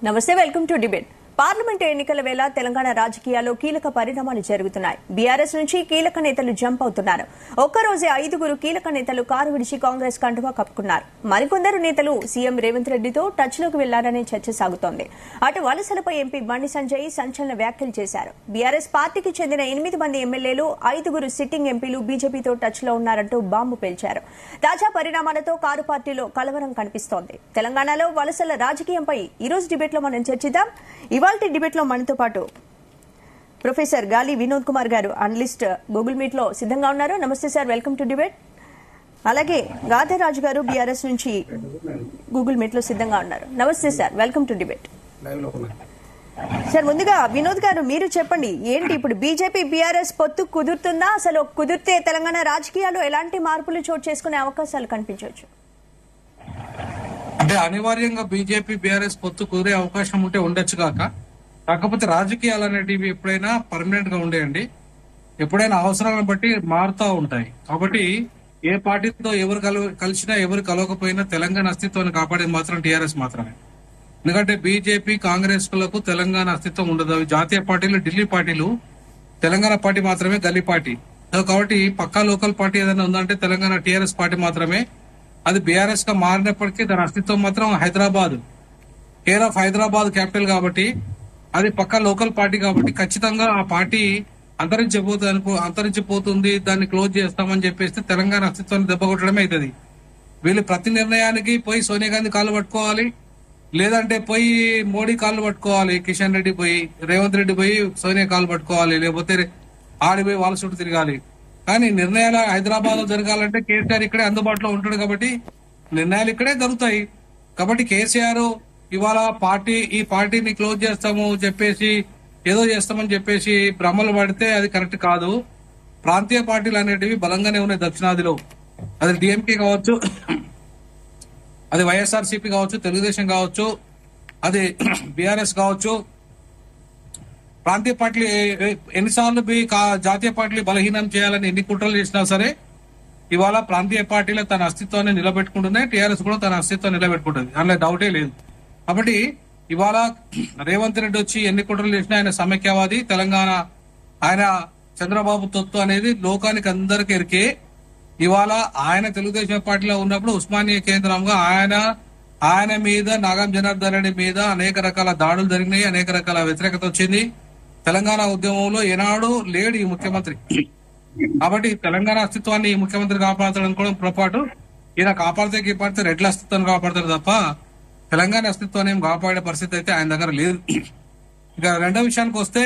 నమస్తే welcome to debate parliament ఎన్నికల వేళ తెలంగాణ రాజకీయాల్లో కీలక పరిణామాలు జరుగుతున్నాయి బీఆర్ఎస్ నుంచి కీలక నేతలు జంప్ అవుతున్నారు ఒక్కరోజే ఐదుగురు కీలక నేతలు కారు విడిచి కాంగ్రెస్ కండువా కప్పుకున్నారు మరికొందరు నేతలు సీఎం రేవంత్ రెడ్డితో టచ్ లోకి వెళ్లారనే చర్చ సాగుతోంది అటు వలసలపై ఎంపీ బండి సంజయ్ సంచలన వ్యాఖ్యలు చేశారు బీఆర్ఎస్ పార్టీకి చెందిన ఎనిమిది మంది ఎమ్మెల్యేలు ఐదుగురు సిట్టింగ్ ఎంపీలు బీజేపీతో టచ్ లో ఉన్నారంటూ బాంబు పేల్చారు తాజా పరిణామాలతో కారు పార్టీలో కలవరం కనిపిస్తోంది తెలంగాణలో వలసల రాజకీయంపై ఈ రోజు డిబేట్ లో మనం చర్చిద్దాం ఇవాళ డిబేట్ లో మనతో పాటు ప్రొఫెసర్ గాలి వినోద్ కుమార్ గారు అనలిస్ట్ గూగుల్ మీట్ లో సిద్ధంగా ఉన్నారు నమస్తే సార్ వెల్కమ్ టు డిబేట్ అలాగే గాధరాజు గారు బీఆర్ఎస్ నుంచి గూగుల్ మీట్ లో సిద్ధంగా ఉన్నారు నమస్తే sir welcome to debate sir ముందుగా వినోద్ గారు మీరు చెప్పండి ఏంటి ఇప్పుడు బీజేపీ బీఆర్ఎస్ పొత్తు కుదురుతుందా అసలు కుదిరితే తెలంగాణ రాజకీయాల్లో ఎలాంటి మార్పులు చోటు చేసుకునే అవకాశాలు కనిపించవచ్చు అంటే అనివార్యంగా బీజేపీ బీఆర్ఎస్ పొత్తు కుదిరే అవకాశం ఉంటే ఉండొచ్చు కాక కాకపోతే రాజకీయాలు అనేటివి ఎప్పుడైనా పర్మనెంట్ గా ఉండేయండి ఎప్పుడైనా అవసరాలను బట్టి మారుతూ ఉంటాయి కాబట్టి ఏ పార్టీతో ఎవరు కల కలిసినా ఎవరు కలవకపోయినా తెలంగాణ అస్తిత్వాన్ని కాపాడేది మాత్రం టీఆర్ఎస్ మాత్రమే ఎందుకంటే బీజేపీ కాంగ్రెస్ లకు తెలంగాణ అస్తిత్వం ఉండదు అవి జాతీయ పార్టీలు ఢిల్లీ పార్టీలు తెలంగాణ పార్టీ మాత్రమే గల్లీ పార్టీ సో కాబట్టి పక్కా లోకల్ పార్టీ ఏదైనా ఉందంటే తెలంగాణ టీఆర్ఎస్ పార్టీ మాత్రమే అది బీఆర్ఎస్ గా మారినప్పటికీ దాని అస్తిత్వం మాత్రం Hyderabad care of Hyderabad capital కాబట్టి అది పక్క లోకల్ పార్టీ కాబట్టి ఖచ్చితంగా ఆ పార్టీ అంతరించిపోతుంది అంతరించిపోతుంది దాన్ని క్లోజ్ చేస్తామని చెప్పేస్తే తెలంగాణ అస్తిత్వాన్ని దెబ్బకొట్టడమే అవుతుంది వీళ్ళు ప్రతి నిర్ణయానికి పోయి సోనియా గాంధీ కాళ్ళు పట్టుకోవాలి లేదంటే పోయి మోడీ కాళ్ళు పట్టుకోవాలి కిషన్ రెడ్డి పోయి రేవంత్ రెడ్డి పోయి సోనియా కాళ్ళు పట్టుకోవాలి లేకపోతే ఆడిపోయి వాళ్ళ చుట్టూ తిరగాలి కానీ నిర్ణయాలు హైదరాబాద్ లో జరగాలంటే కేసీఆర్ ఇక్కడే అందుబాటులో ఉంటాడు కాబట్టి నిర్ణయాలు ఇక్కడే జరుగుతాయి కాబట్టి కేసీఆర్ ఇవాళ పార్టీ ఈ పార్టీని క్లోజ్ చేస్తాము చెప్పేసి ఏదో చేస్తామని చెప్పేసి భ్రమలు పడితే అది కరెక్ట్ కాదు ప్రాంతీయ పార్టీలు అనేటివి బలంగానే ఉన్నాయి దక్షిణాదిలో అది డిఎంకే కావచ్చు అది వైఎస్ఆర్సీపీ కావచ్చు తెలుగుదేశం కావచ్చు అది బీఆర్ఎస్ కావచ్చు ప్రాంతీయ పార్టీలు ఏ- ఏ- ఎన్నిసార్లు బి కా- జాతీయ పార్టీలు బలహీనం చేయాలని ఎన్ని కుట్రలు చేసినా సరే ఇవాళ ప్రాంతీయ పార్టీలు తన అస్తిత్వాన్ని నిలబెట్టుకుంటున్నాయి టీఆర్ఎస్ కూడా తన అస్తిత్వాన్ని నిలబెట్టుకుంటుంది అందులో డౌటే లేదు కాబట్టి ఇవాళ రేవంత్ రెడ్డి వచ్చి ఎన్ని కుట్రలు చేసినా ఆయన సమైక్యవాది తెలంగాణ ఆయన చంద్రబాబు తొత్తు అనేది లోకానికి అందరికి ఎరికే ఇవాళ ఆయన తెలుగుదేశం పార్టీలో ఉన్నప్పుడు ఉస్మానియా కేంద్రంగా ఆయన ఆయన మీద నాగం జనార్దన్ రెడ్డి మీద అనేక రకాల దాడులు జరిగినాయి అనేక రకాల వ్యతిరేకత వచ్చింది తెలంగాణ ఉద్యమంలో ఏనాడు లేడు ఈ ముఖ్యమంత్రి కాబట్టి తెలంగాణ అస్తిత్వాన్ని ఈ ముఖ్యమంత్రి కాపాడతాడు అనుకోవడం పొరపాటు ఈయన కాపాడితే కాపాడితే రెడ్ల అస్తిత్వాన్ని కాపాడతాడు తప్ప తెలంగాణ అస్తిత్వాన్ని ఏం కాపాడే పరిస్థితి అయితే ఆయన దగ్గర లేదు ఇక రెండో విషయానికి వస్తే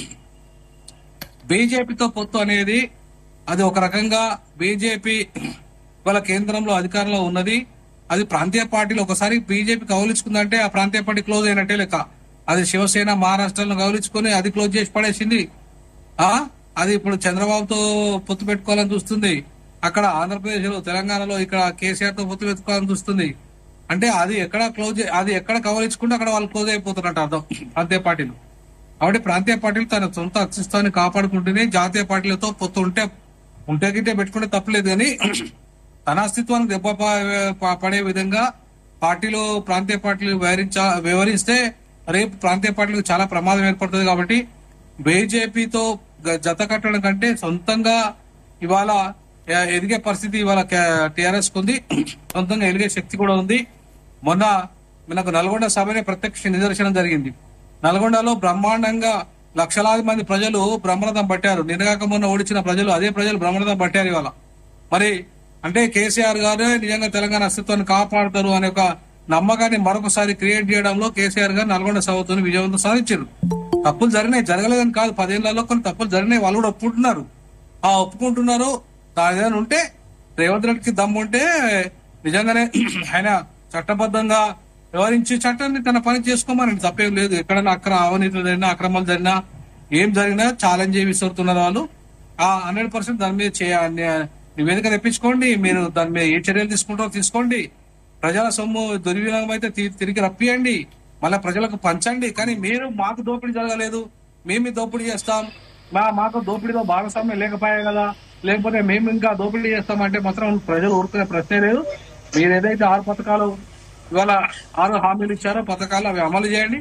బీజేపీతో పొత్తు అనేది అది ఒక రకంగా బీజేపీ వాళ్ళ కేంద్రంలో అధికారంలో ఉన్నది అది ప్రాంతీయ పార్టీలు ఒకసారి బీజేపీ కౌలించుకుందంటే ఆ ప్రాంతీయ పార్టీ క్లోజ్ అయినట్టే లెక్క అది శివసేన మహారాష్ట్రలో కౌలించుకొని అది క్లోజ్ చేసి పడేసింది ఆ అది ఇప్పుడు చంద్రబాబుతో పొత్తు పెట్టుకోవాలని చూస్తుంది అక్కడ ఆంధ్రప్రదేశ్ లో తెలంగాణలో ఇక్కడ కేసీఆర్ తో పొత్తు పెట్టుకోవాలని చూస్తుంది అంటే అది ఎక్కడ క్లోజ్ అది ఎక్కడ కవరించుకుంటే అక్కడ వాళ్ళు క్లోజ్ అయిపోతున్నట్టు అర్థం ప్రాంతీయ పార్టీలు కాబట్టి ప్రాంతీయ పార్టీలు తన సొంత అస్తిత్వాన్ని కాపాడుకుంటూనే జాతీయ పార్టీలతో పొత్తు ఉంటే ఉంటే గిట్టే పెట్టుకుంటే తప్పలేదు కానీ తన అస్తిత్వానికి దెబ్బ ప- ప- పడే విధంగా పార్టీలు ప్రాంతీయ పార్టీలు వివరించ వివరిస్తే రేపు ప్రాంతీయ పార్టీలకు చాలా ప్రమాదం ఏర్పడుతుంది కాబట్టి బీజేపీతో గ- జత కట్టడం కంటే సొంతంగా ఇవాళ ఎ- ఎదిగే పరిస్థితి ఇవాళ టిఆర్ఎస్ ఉంది సొంతంగా ఎదిగే శక్తి కూడా ఉంది మొన్న మనకు నల్గొండ సభనే ప్రత్యక్ష నిదర్శనం జరిగింది నల్గొండలో బ్రహ్మాండంగా లక్షలాది మంది ప్రజలు బ్రహ్మరథం పట్టారు నిన్నగాక మొన్న ఓడించిన ప్రజలు అదే ప్రజలు బ్రహ్మరథం పట్టారు ఇవాళ మరి అంటే కేసీఆర్ గారే నిజంగా తెలంగాణ అస్తిత్వాన్ని కాపాడతారు అనే ఒక నమ్మకాన్ని మరొకసారి క్రియేట్ చేయడంలో కేసీఆర్ గారు నల్గొండ సభతో విజయవంతం సాధించారు తప్పులు జరిగినాయి జరగలేదని కాదు పదేళ్లలో కొన్ని తప్పులు జరిగినాయి వాళ్ళు కూడా ఒప్పుకుంటున్నారు ఆ ఒప్పుకుంటున్నారు దాని ఏదైనా ఉంటే రేవంత్ రెడ్డికి దమ్ము ఉంటే నిజంగానే ఆయన చట్టబద్ధంగా వివరించి చట్టాన్ని తన పని చేసుకోమని తప్పేం లేదు ఎక్కడైనా అక్ర అవినీతులు జరిగినా అక్రమాలు జరిగినా ఏం జరిగినా ఛాలెంజ్ విసురుతున్నారు వాళ్ళు ఆ హండ్రెడ్ పర్సెంట్ దాని మీద చేయ ని- నివేదిక తెప్పించుకోండి మీరు దాని మీద ఏ చర్యలు తీసుకుంటారో తీసుకోండి ప్రజల సొమ్ము దుర్వినియోగం అయితే తి- తిరిగి రప్పియండి మళ్ళీ ప్రజలకు పంచండి కానీ మీరు మాకు దోపిడీ జరగలేదు మేము మీ దోపిడీ చేస్తాం మా మాకు దోపిడీలో భాగస్వామ్యం లేకపోయా కదా లేకపోతే మేము ఇంకా దోపిడీ చేస్తామంటే మాత్రం ప్రజలు ఊరుకునే ప్రశ్నే లేదు మీరు ఏదైతే ఆరు పథకాలు ఇవాళ ఆరు హామీలు ఇచ్చారో పథకాలు అవి అమలు చేయండి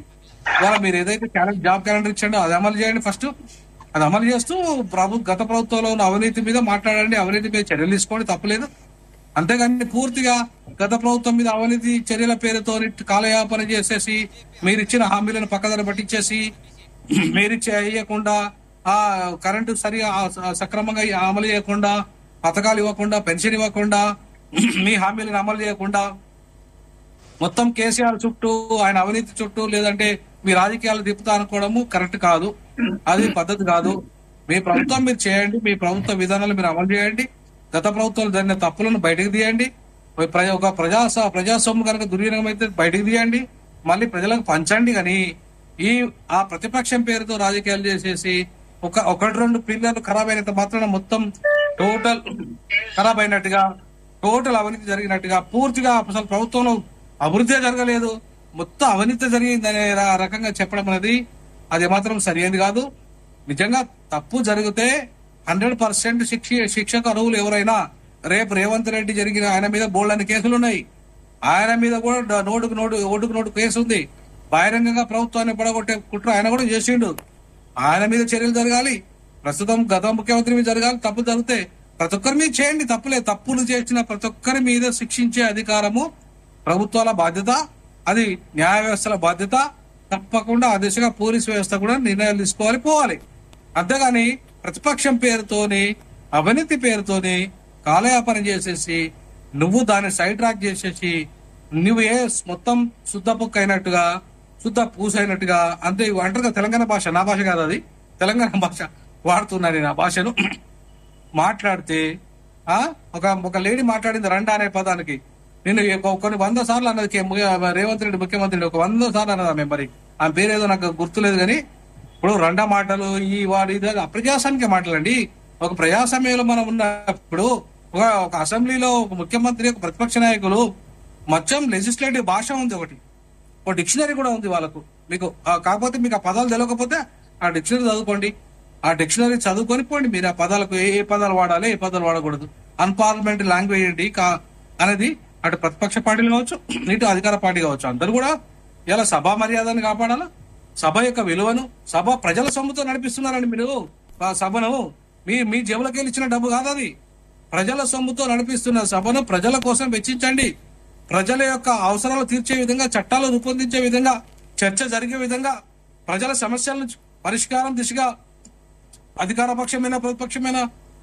ఇవాళ మీరు ఏదైతే క్యాలెండర్ జాబ్ క్యాలెండర్ ఇచ్చాడో అది అమలు చేయండి ఫస్ట్ అది అమలు చేస్తూ ప్రభు గత ప్రభుత్వంలో ఉన్న అవినీతి మీద మాట్లాడండి అవినీతి మీద చర్యలు తీసుకోండి తప్పలేదు అంతేగాని పూర్తిగా గత ప్రభుత్వం మీద అవినీతి చర్యల పేరుతో కాలయాపన చేసేసి మీరు ఇచ్చిన హామీలను పక్కదర పట్టించేసి మీరిచ్చే ఇవ్వకుండా ఆ కరెంటు సరిగా ఆ స- సక్రమంగా అమలు చేయకుండా పథకాలు ఇవ్వకుండా పెన్షన్ ఇవ్వకుండా మీ హామీలను అమలు చేయకుండా మొత్తం కేసీఆర్ చుట్టూ ఆయన అవినీతి చుట్టూ లేదంటే మీ రాజకీయాలు తిప్పుతా అనుకోవడము కరెక్ట్ కాదు అది పద్ధతి కాదు మీ ప్రభుత్వం మీరు చేయండి మీ ప్రభుత్వ విధానాలు మీరు అమలు చేయండి గత ప్రభుత్వాలు జరిగిన తప్పులను బయటకు తీయండి ఒక ప్రజా- ఒక ప్రజా ప్రజాస్వామ్యం కనుక దుర్వినియోగం అయితే బయటకు తీయండి మళ్ళీ ప్రజలకు పంచండి కానీ ఈ ఆ ప్రతిపక్షం పేరుతో రాజకీయాలు చేసేసి ఒక ఒకటి రెండు పిల్లలు ఖరాబ్ అయినంత మాత్రాన మొత్తం టోటల్ ఖరాబ్ అయినట్టుగా టోటల్ అవినీతి జరిగినట్టుగా పూర్తిగా అసలు ప్రభుత్వంలో అభివృద్ధి జరగలేదు మొత్తం అవినీతి జరిగిందనే ర- రకంగా చెప్పడం అనేది అది మాత్రం సరైనది కాదు నిజంగా తప్పు జరిగితే హండ్రెడ్ పర్సెంట్ శిక్ష శిక్షకు అర్హులు ఎవరైనా రేపు రేవంత్ రెడ్డి జరిగిన ఆయన మీద బోల్డని కేసులు ఉన్నాయి ఆయన మీద కూడా డ- నోటుకు నోటు ఓటుకు నోటు కేసు ఉంది బహిరంగంగా ప్రభుత్వాన్ని పడగొట్టే కుట్ర ఆయన కూడా చేసిండు ఆయన మీద చర్యలు జరగాలి ప్రస్తుతం గత ముఖ్యమంత్రి మీద జరగాలి తప్పు జరిగితే ప్రతి ఒక్కరి మీద చేయండి తప్పులే తప్పులు చేసిన ప్రతి ఒక్కరి మీద శిక్షించే అధికారము ప్రభుత్వాల బాధ్యత అది న్యాయ వ్యవస్థల బాధ్యత తప్పకుండా ఆ దిశగా పోలీస్ వ్యవస్థ కూడా నిర్ణయాలు తీసుకోవాలి పోవాలి అంతేగాని ప్రతిపక్షం పేరుతోని అవినీతి పేరుతోని కాలయాపన చేసేసి నువ్వు దాన్ని సైడ్ ట్రాక్ చేసేసి నువ్వు ఏ మొత్తం శుద్ధ పుక్క అయినట్టుగా శుద్ధ పూస అయినట్టుగా అంతే ఇవి అంటారు కదా తెలంగాణ భాష నా భాష కాదు అది తెలంగాణ భాష వాడుతున్నా నేను ఆ భాషను మాట్లాడితే ఆ ఒక ఒక లేడీ మాట్లాడింది రండా అనే పదానికి నేను ఒక- కొన్ని వంద సార్లు అన్నది కే- ము- రేవంత్ రెడ్డి ముఖ్యమంత్రి ఒక వంద సార్లు అన్నది ఆమె మరి ఆమె పేరేదో నాకు గుర్తులేదు కానీ ఇప్పుడు రండా మాటలు ఈ వాడు ఇది అది అప్రజాస్వామిక మాటలండి ఒక ప్రజాస్వామ్యంలో మనం ఉన్నప్పుడు ఒక ఒక అసెంబ్లీలో ఒక ముఖ్యమంత్రి ఒక ప్రతిపక్ష నాయకులు మొత్తం లెజిస్లేటివ్ భాష ఉంది ఒకటి ఒక డిక్షనరీ కూడా ఉంది వాళ్ళకు మీకు ఆ, కాకపోతే మీకు ఆ పదాలు తెలియకపోతే ఆ డిక్షనరీ చదువుకోండి ఆ డిక్షనరీ చదువుకొని పోండి మీరు ఆ పదాలకు ఏ ఏ పదాలు వాడాలి ఏ పదాలు వాడకూడదు అన్పార్లమెంటరీ లాంగ్వేజ్ ఏంటి కా- అనేది అటు ప్రతిపక్ష పార్టీలు కావచ్చు ఇటు అధికార పార్టీ కావచ్చు అందరు కూడా ఇలా సభా మర్యాదను కాపాడాలా సభ యొక్క విలువను సభ ప్రజల సొమ్ముతో నడిపిస్తున్నారండి మీరు ఆ సభను మీ మీ జేబులకి వెళ్ళి ఇచ్చిన డబ్బు కాదు అది ప్రజల సొమ్ముతో నడిపిస్తున్న సభను ప్రజల కోసం వెచ్చించండి ప్రజల యొక్క అవసరాలు తీర్చే విధంగా చట్టాలు రూపొందించే విధంగా చర్చ జరిగే విధంగా ప్రజల సమస్యలను పరిష్కారం దిశగా అధికార పక్షమైన ప్రతిపక్షమైన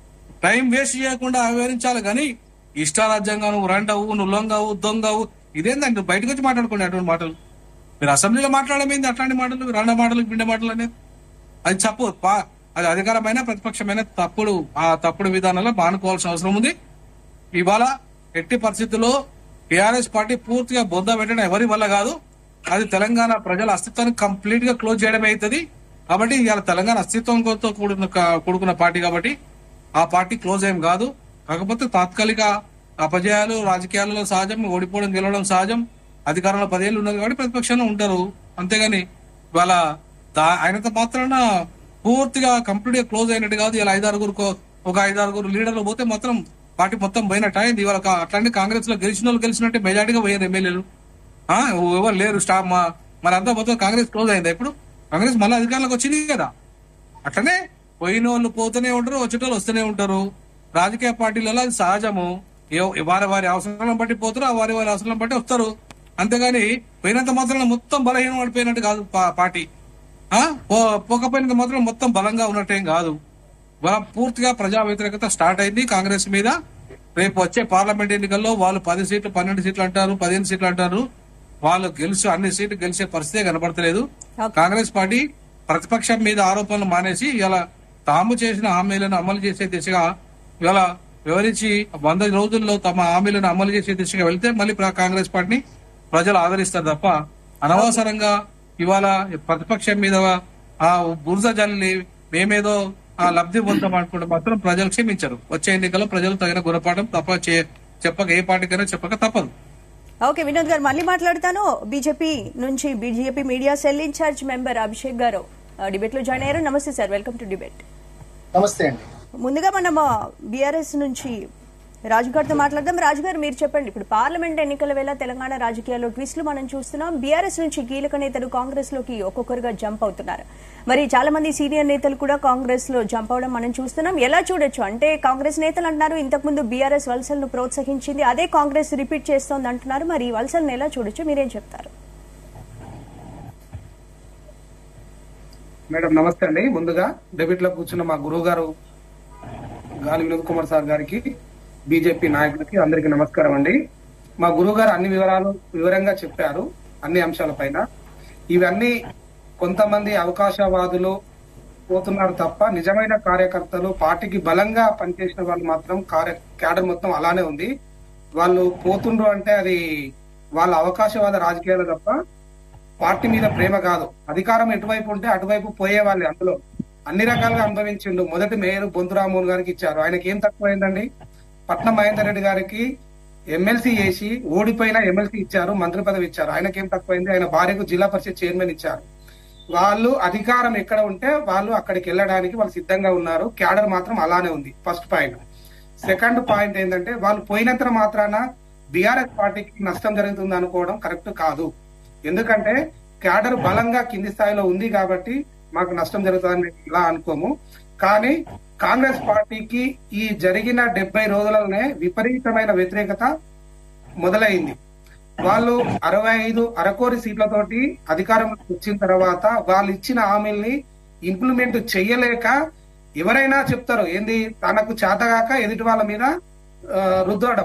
టైం వేస్ట్ చేయకుండా వివరించాలి కానీ ఇష్టారాజ్యంగా నువ్వు రండవు నువ్వు లొంగవు దొంగవు ఇదేందండి నువ్వు బయటకు వచ్చి మాట్లాడుకోండి అటువంటి మాటలు మీరు అసెంబ్లీలో మాట్లాడమేంది అట్లాంటి మాటలు రండ మాటలు పిండి మాటలు అనేది అది చెప్పు పా- అది అధికారమైన ప్రతిపక్షమైన తప్పుడు ఆ తప్పుడు విధానంలో మానుకోవాల్సిన అవసరం ఉంది ఇవాళ ఎట్టి పరిస్థితుల్లో టిఆర్ఎస్ పార్టీ పూర్తిగా బొద్ద పెట్టడం ఎవరి వల్ల కాదు అది తెలంగాణ ప్రజల అస్తిత్వాన్ని కంప్లీట్ గా క్లోజ్ చేయడమే అవుతుంది కాబట్టి ఇవాళ తెలంగాణ అస్తిత్వంతో కూడిన కూడుకున్న పార్టీ కాబట్టి ఆ పార్టీ క్లోజ్ ఏం కాదు కాకపోతే తాత్కాలిక అపజయాలు రాజకీయాలలో సహజం ఓడిపోవడం గెలవడం సహజం అధికారంలో పదేళ్ళు ఉన్నారు కాబట్టి ప్రతిపక్షంలో ఉంటారు అంతేగాని ఇవాళ దా- ఆయనంత మాత్రాన పూర్తిగా కంప్లీట్ గా క్లోజ్ అయినట్టు కాదు ఇలా ఐదారుగురు కో- ఒక ఐదారుగురు లీడర్లు పోతే మాత్రం పార్టీ మొత్తం పోయినట్టు అయింది ఇవాళ కా- అట్లాంటి కాంగ్రెస్ లో గెలిచిన వాళ్ళు గెలిచినట్టే మెజార్టీగా పోయారు ఎమ్మెల్యేలు ఆ, ఎవరు లేరు స్టాఫ్ మా మనంతా మొత్తం కాంగ్రెస్ క్లోజ్ అయింది ఇప్పుడు కాంగ్రెస్ మళ్ళీ అధికారంలోకి వచ్చింది కదా అట్లనే పోయిన వాళ్ళు పోతూనే ఉంటారు వచ్చేటోళ్ళు వస్తూనే ఉంటారు రాజకీయ పార్టీలలో అది సహజము ఎవ- వారి వారి అవసరాలను బట్టి పోతారు ఆ వారి వారి అవసరాలను బట్టి వస్తారు అంతేగాని పోయినంత మాత్రం మొత్తం బలహీనం పడిపోయినట్టు కాదు పా- పార్టీ ఆ పో- పోకపోయినంత మాత్రం మొత్తం బలంగా ఉన్నట్టేం కాదు ఇవాళ పూర్తిగా ప్రజా వ్యతిరేకత స్టార్ట్ అయింది కాంగ్రెస్ మీద రేపు వచ్చే పార్లమెంట్ ఎన్నికల్లో వాళ్ళు పది సీట్లు పన్నెండు సీట్లు అంటారు పదిహేను సీట్లు అంటారు వాళ్ళు గెలిచి అన్ని సీట్లు గెలిచే పరిస్థితే కనబడతలేదు Okay. కాంగ్రెస్ పార్టీ ప్రతిపక్షం మీద ఆరోపణలు మానేసి ఇలా తాము చేసిన హామీలను అమలు చేసే దిశగా ఇలా వివరించి వంద రోజుల్లో తమ హామీలను అమలు చేసే దిశగా వెళ్తే మళ్ళీ ప్ర- కాంగ్రెస్ పార్టీని ప్రజలు ఆదరిస్తారు తప్ప అనవసరంగా ఇవాళ ప్రతిపక్షం మీద ఆ బురద జల్లి మేమేదో ఆ లబ్ధి పొందాం అనుకుంటే మాత్రం ప్రజలు క్షమించరు వచ్చే ఎన్నికల్లో ప్రజలు తగిన గుణపాఠం తప్ప చే- చెప్పక ఏ పార్టీకైనా చెప్పక తప్పదు ఓకే వినోద్ గారు మళ్ళీ మాట్లాడతాను బీజేపీ నుంచి BJP media cell incharge member Abhishek garu debate లో జాయిన్ అయ్యారు నమస్తే సార్ వెల్కమ్ టు డిబేట్ నమస్తే అండి ముందుగా మనం బీఆర్ఎస్ నుంచి రాజుగారితో మాట్లాడదాం రాజుగారు మీరు చెప్పండి ఇప్పుడు పార్లమెంట్ ఎన్నికల వేళ తెలంగాణ రాజకీయాల్లో ట్విస్టులు మనం చూస్తున్నాం బీఆర్ఎస్ నుంచి కీలక నేతలు కాంగ్రెస్ లోకి ఒక్కొక్కరుగా జంప్ అవుతున్నారు మరి చాలా మంది సీనియర్ నేతలు కూడా కాంగ్రెస్ లో జంప్ అవడం మనం చూస్తున్నాం ఎలా చూడొచ్చు అంటే కాంగ్రెస్ నేతలు అంటున్నారు ఇంతకుముందు బీఆర్ఎస్ వలసలను ప్రోత్సహించింది అదే కాంగ్రెస్ రిపీట్ చేస్తోంది అంటున్నారు మరి ఈ వలసలను ఎలా చూడొచ్చు మీరేం చెప్తారు మేడం నమస్తే అండి ముందుగా డెబిట్ లో కూర్చున్న మా గురువు గారు గాలి వినోద్ కుమార్ సార్ గారికి బీజేపీ నాయకులకి అందరికి నమస్కారం అండి మా గురువు గారు అన్ని వివరాలు వివరంగా చెప్పారు అన్ని అంశాలపైన ఇవన్నీ కొంతమంది అవకాశవాదులు పోతున్నారు తప్ప నిజమైన కార్యకర్తలు పార్టీకి బలంగా పనిచేసిన వాళ్ళు మాత్రం కార్య క్యాడర్ మొత్తం అలానే ఉంది వాళ్ళు పోతుండ్రు అంటే అది వాళ్ళ అవకాశవాద రాజకీయాలు తప్ప పార్టీ మీద ప్రేమ కాదు అధికారం ఎటువైపు ఉంటే అటువైపు పోయే వాళ్ళే అందులో అన్ని రకాలుగా అనుభవించిండు మొదటి మేయర్ బొంతురామోహన్ గారికి ఇచ్చారు ఆయనకి ఏం తక్కువైందండి పట్నం మహేందర్ రెడ్డి గారికి ఎమ్మెల్సీ చేసి ఓడిపోయిన ఎమ్మెల్సీ ఇచ్చారు మంత్రి పదవి ఇచ్చారు ఆయనకేం తక్కువైంది ఆయన భార్యకు జిల్లా పరిషత్ చైర్మన్ ఇచ్చారు వాళ్ళు అధికారం ఎక్కడ ఉంటే వాళ్ళు అక్కడికి వెళ్ళడానికి వాళ్ళు సిద్ధంగా ఉన్నారు క్యాడర్ మాత్రం అలానే ఉంది ఫస్ట్ పాయింట్ సెకండ్ పాయింట్ ఏంటంటే వాళ్ళు పోయినంత మాత్రాన బీఆర్ఎస్ పార్టీకి నష్టం జరుగుతుంది అనుకోవడం కరెక్ట్ కాదు ఎందుకంటే క్యాడర్ బలంగా కింది స్థాయిలో ఉంది కాబట్టి మాకు నష్టం జరుగుతుందని మేము ఇలా అనుకోము కానీ కాంగ్రెస్ పార్టీకి ఈ జరిగిన డెబ్బై రోజులలోనే విపరీతమైన వ్యతిరేకత మొదలైంది వాళ్ళు అరవై ఐదు అరకోరి సీట్లతోటి అధికారంలోకి వచ్చిన తర్వాత వాళ్ళు ఇచ్చిన హామీల్ని ఇంప్లిమెంట్ చెయ్యలేక ఎవరైనా చెప్తారు ఏంది తనకు చేతగాక ఎదుటి వాళ్ళ మీద ఆ, రుద్దడం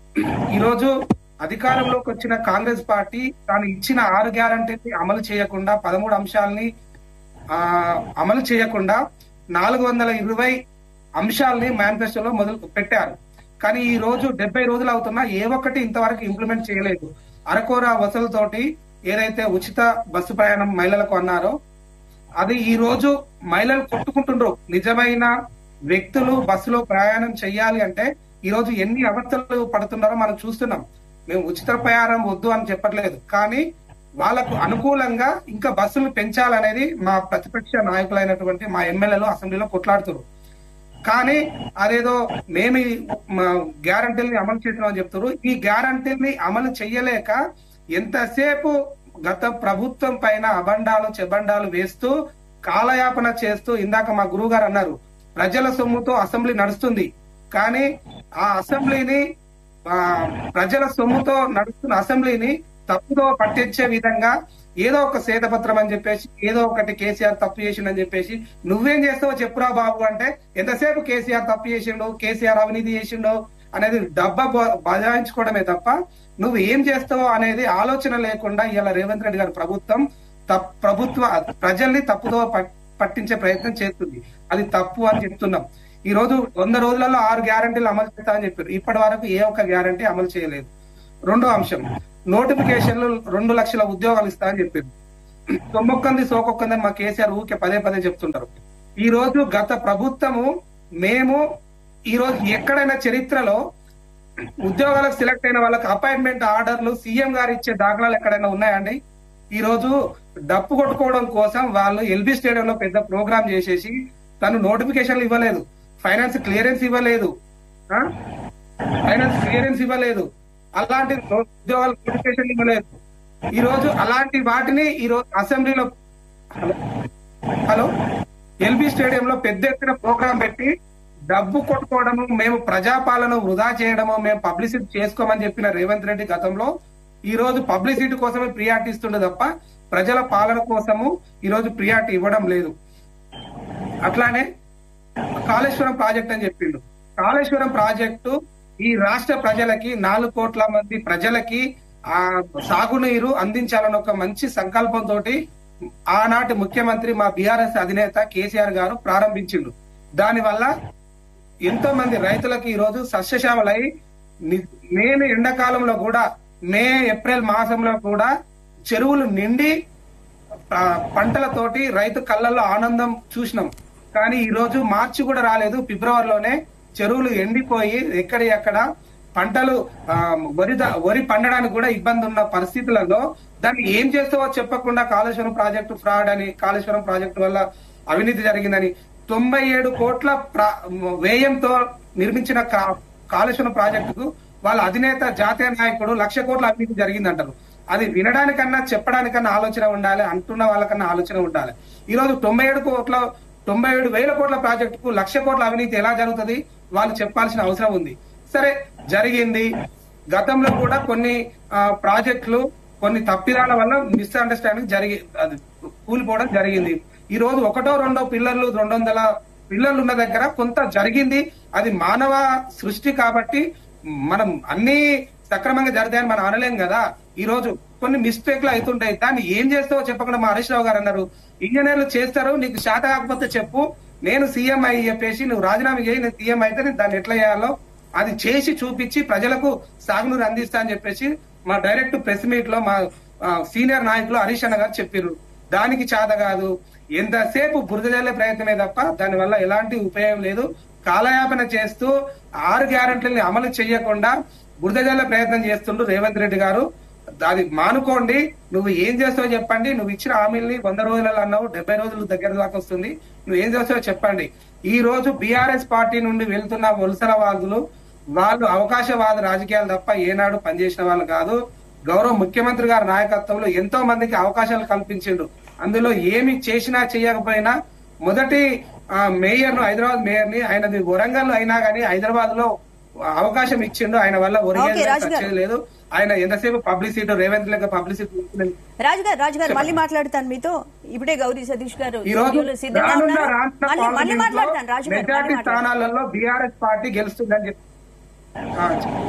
ఈరోజు అధికారంలోకి వచ్చిన కాంగ్రెస్ పార్టీ తాను ఇచ్చిన ఆరు గ్యారంటీని అమలు చేయకుండా పదమూడు అంశాలని ఆ, అమలు చేయకుండా నాలుగు వందల ఇరవై అంశాలని మేనిఫెస్టోలో మొదలు పెట్టారు కానీ ఈ రోజు డెబ్బై రోజులు అవుతున్నా ఏ ఒక్కటి ఇంతవరకు ఇంప్లిమెంట్ చేయలేదు అరకోర వసూలతోటి ఏదైతే ఉచిత బస్సు ప్రయాణం మహిళలకు అన్నారో అది ఈ రోజు మహిళలు కొట్టుకుంటుండ్రు నిజమైన వ్యక్తులు బస్సులో ప్రయాణం చేయాలి అంటే ఈ రోజు ఎన్ని అవస్థలు పడుతున్నారో మనం చూస్తున్నాం మేము ఉచిత ప్రయాణం వద్దు అని చెప్పట్లేదు కానీ వాళ్ళకు అనుకూలంగా ఇంకా బస్సులు పెంచాలనేది మా ప్రతిపక్ష నాయకులైనటువంటి మా ఎమ్మెల్యేలు అసెంబ్లీలో కొట్లాడుతున్నారు కానీ అదేదో మేము ఈ మా గ్యారంటీల్ని అమలు చేసినామని చెప్తారు ఈ గ్యారంటీల్ని అమలు చెయ్యలేక ఎంతసేపు గత ప్రభుత్వం పైన అబండాలు చెబండాలు వేస్తూ కాలయాపన చేస్తూ ఇందాక మా గురువు గారు అన్నారు ప్రజల సొమ్ముతో అసెంబ్లీ నడుస్తుంది కానీ ఆ అసెంబ్లీని ఆ, ప్రజల సొమ్ముతో నడుస్తున్న అసెంబ్లీని తప్పుదో పట్టించే విధంగా ఏదో ఒక శ్వేతపత్రం అని చెప్పేసి ఏదో ఒకటి కేసీఆర్ తప్పు చేసిండని చెప్పేసి నువ్వేం చేస్తావో చెప్పురా బాబు అంటే ఎంతసేపు కేసీఆర్ తప్పు చేసిండు కేసీఆర్ అవినీతి చేసిండో అనేది డబ్బా బ- బజాయించుకోవడమే తప్ప నువ్వు ఏం చేస్తావో అనేది ఆలోచన లేకుండా ఇలా రేవంత్ రెడ్డి గారి ప్రభుత్వం తప్- ప్రభుత్వ ప్రజల్ని తప్పుదో పట్- పట్టించే ప్రయత్నం చేస్తుంది అది తప్పు అని చెప్తున్నాం ఈ రోజు వంద రోజులలో ఆరు గ్యారంటీలు అమలు చేస్తామని చెప్పారు ఇప్పటి వరకు ఏ ఒక్క గ్యారంటీ అమలు చేయలేదు రెండో అంశం నోటిఫికేషన్లు రెండు లక్షల ఉద్యోగాలు ఇస్తామని చెప్పారు తొమ్మొక్కంది సోకొక్కంది అని మా కేసీఆర్ ఊకే పదే పదే చెప్తుంటారు ఈ రోజు గత ప్రభుత్వము మేము ఈ రోజు ఎక్కడైనా చరిత్రలో ఉద్యోగాలకు సెలెక్ట్ అయిన వాళ్ళకి అపాయింట్మెంట్ ఆర్డర్లు సీఎం గారు ఇచ్చే దాఖలాలు ఎక్కడైనా ఉన్నాయండి ఈ రోజు డప్పు కొట్టుకోవడం కోసం వాళ్ళు ఎల్బీ స్టేడియంలో పెద్ద ప్రోగ్రామ్ చేసేసి తను నోటిఫికేషన్లు ఇవ్వలేదు ఫైనాన్స్ క్లియరెన్స్ ఇవ్వలేదు ఆ? ఫైనాన్స్ క్లియరెన్స్ ఇవ్వలేదు అలాంటి ఉద్యోగాలు నోటిఫికేషన్ ఇవ్వలేదు ఈ రోజు అలాంటి వాటిని ఈ రోజు అసెంబ్లీలో హలో హలో ఎల్బీ స్టేడియంలో పెద్ద ఎత్తున ప్రోగ్రాం పెట్టి డబ్బు కొట్టుకోవడము మేము ప్రజాపాలన వృధా చేయడము మేము పబ్లిసిటీ చేసుకోమని చెప్పిన రేవంత్ రెడ్డి గతంలో ఈ రోజు పబ్లిసిటీ కోసమే ప్రియారిటీ ఇస్తుండే తప్ప ప్రజల పాలన కోసము ఈ రోజు ప్రియారిటీ ఇవ్వడం లేదు అట్లానే కాళేశ్వరం ప్రాజెక్ట్ అని చెప్పిండు కాళేశ్వరం ప్రాజెక్టు ఈ రాష్ట్ర ప్రజలకి నాలుగు కోట్ల మంది ప్రజలకి ఆ సాగునీరు అందించాలని ఒక మంచి సంకల్పంతో ఆనాటి ముఖ్యమంత్రి మా బీఆర్ఎస్ అధినేత కేసీఆర్ గారు ప్రారంభించిండు దానివల్ల ఎంతో మంది రైతులకు ఈ రోజు సస్యశ్యామలై ని- నేను ఎండాకాలంలో కూడా మే ఏప్రిల్ మాసంలో కూడా చెరువులు నిండి ఆ, పంటలతోటి రైతు కళ్ళల్లో ఆనందం చూసినాం కానీ ఈ రోజు మార్చి కూడా రాలేదు ఫిబ్రవరిలోనే చెరువులు ఎండిపోయి ఎక్కడ ఎక్కడ పంటలు ఆ, వరి ద- వరి పండడానికి కూడా ఇబ్బంది ఉన్న పరిస్థితులలో దాన్ని ఏం చేస్తావో చెప్పకుండా కాళేశ్వరం ప్రాజెక్టు ఫ్రాడ్ అని కాళేశ్వరం ప్రాజెక్టు వల్ల అవినీతి జరిగిందని తొంభై ఏడు కోట్ల ప్రా- వ్యయంతో నిర్మించిన కా- కాళేశ్వరం ప్రాజెక్టుకు వాళ్ళ అధినేత జాతీయ నాయకుడు లక్ష కోట్ల అవినీతి జరిగిందంటారు అది వినడానికన్నా చెప్పడానికన్నా ఆలోచన ఉండాలి అంటున్న వాళ్ళకన్నా ఆలోచన ఉండాలి ఈ రోజు తొంభై ఏడు కోట్ల తొంభై ఏడు వేల కోట్ల ప్రాజెక్టుకు లక్ష కోట్ల అవినీతి ఎలా జరుగుతుంది వాళ్ళు చెప్పాల్సిన అవసరం ఉంది సరే జరిగింది గతంలో కూడా కొన్ని ఆ, ప్రాజెక్టులు కొన్ని తప్పిదాల వల్ల మిస్అండర్స్టాండింగ్ జరిగి అది కూలిపోవడం జరిగింది ఈ రోజు ఒకటో రెండో పిల్లర్లు రెండు వందల పిల్లర్లు ఉన్న దగ్గర కొంత జరిగింది అది మానవ సృష్టి కాబట్టి మనం అన్ని సక్రమంగా జరుగుతాయని మనం అనలేం కదా ఈ రోజు కొన్ని మిస్టేక్లు అవుతుంటాయి దాన్ని ఏం చేస్తావో చెప్పకుండా మా హరీష్ రావు గారు అన్నారు ఇంజనీర్లు చేస్తారు నీకు శాత కాకపోతే చెప్పు నేను సీఎం అయ్యి చెప్పేసి నువ్వు రాజీనామా చేయి నేను సీఎం అయితే నేను దాన్ని ఎట్లా చేయాలో అది చేసి చూపించి ప్రజలకు సాగునీరు అందిస్తా అని చెప్పేసి మా డైరెక్ట్ ప్రెస్ మీట్ లో మా ఆ, సీనియర్ నాయకులు హరీష్ అన్న గారు చెప్పారు దానికి చేత కాదు ఎంతసేపు బురద జల్లే ప్రయత్నమే తప్ప దాని వల్ల ఎలాంటి ఉపయోగం లేదు కాలయాపన చేస్తూ ఆరు గ్యారెంటీలని అమలు చేయకుండా బురద జల్లే ప్రయత్నం చేస్తుండ్రు రేవంత్ రెడ్డి గారు అది మానుకోండి నువ్వు ఏం చేస్తావో చెప్పండి నువ్వు ఇచ్చిన హామీల్ని వంద రోజులలో అన్నావు డెబ్బై రోజులు దగ్గర దాకా వస్తుంది నువ్వు ఏం చేస్తావో చెప్పండి ఈ రోజు బీఆర్ఎస్ పార్టీ నుండి వెళ్తున్న వలసలవాదులు వాళ్ళు అవకాశవాద రాజకీయాలు తప్ప ఏనాడు పనిచేసిన వాళ్ళు కాదు గౌరవ ముఖ్యమంత్రి గారి నాయకత్వంలో ఎంతో మందికి అవకాశాలు కల్పించిండు అందులో ఏమి చేసినా చేయకపోయినా మొదటి మేయర్ ను హైదరాబాద్ మేయర్ ని ఆయనది వరంగల్ అయినా గానీ హైదరాబాద్ లో అవకాశం ఇచ్చిండు ఆయన వల్ల ఓకే, రాజు గారు. ఒరిగేది లేదు ఆయన ఎంతసేపు పబ్లిసిటీ రేవంత్ లెక్క పబ్లిసిటీ రాజు గారు రాజు గారు మళ్ళీ మాట్లాడతాను మీతో ఇప్పుడే గౌరీ సతీష్ గారు ఈ రోజు స్టూడియోలో సిద్ధంగా రానున్న ఉన్నారు రాష్ట్ర మళ్ళీ మళ్ళీ పార్లమెంట్ లో మాట్లాడతాను రాజు గారు మళ్ళీ మెజార్టీ మాట్లాడతాను. స్థానాలలో బీఆర్ఎస్ పార్టీ గెలుస్తుందని చెప్పి ఆ,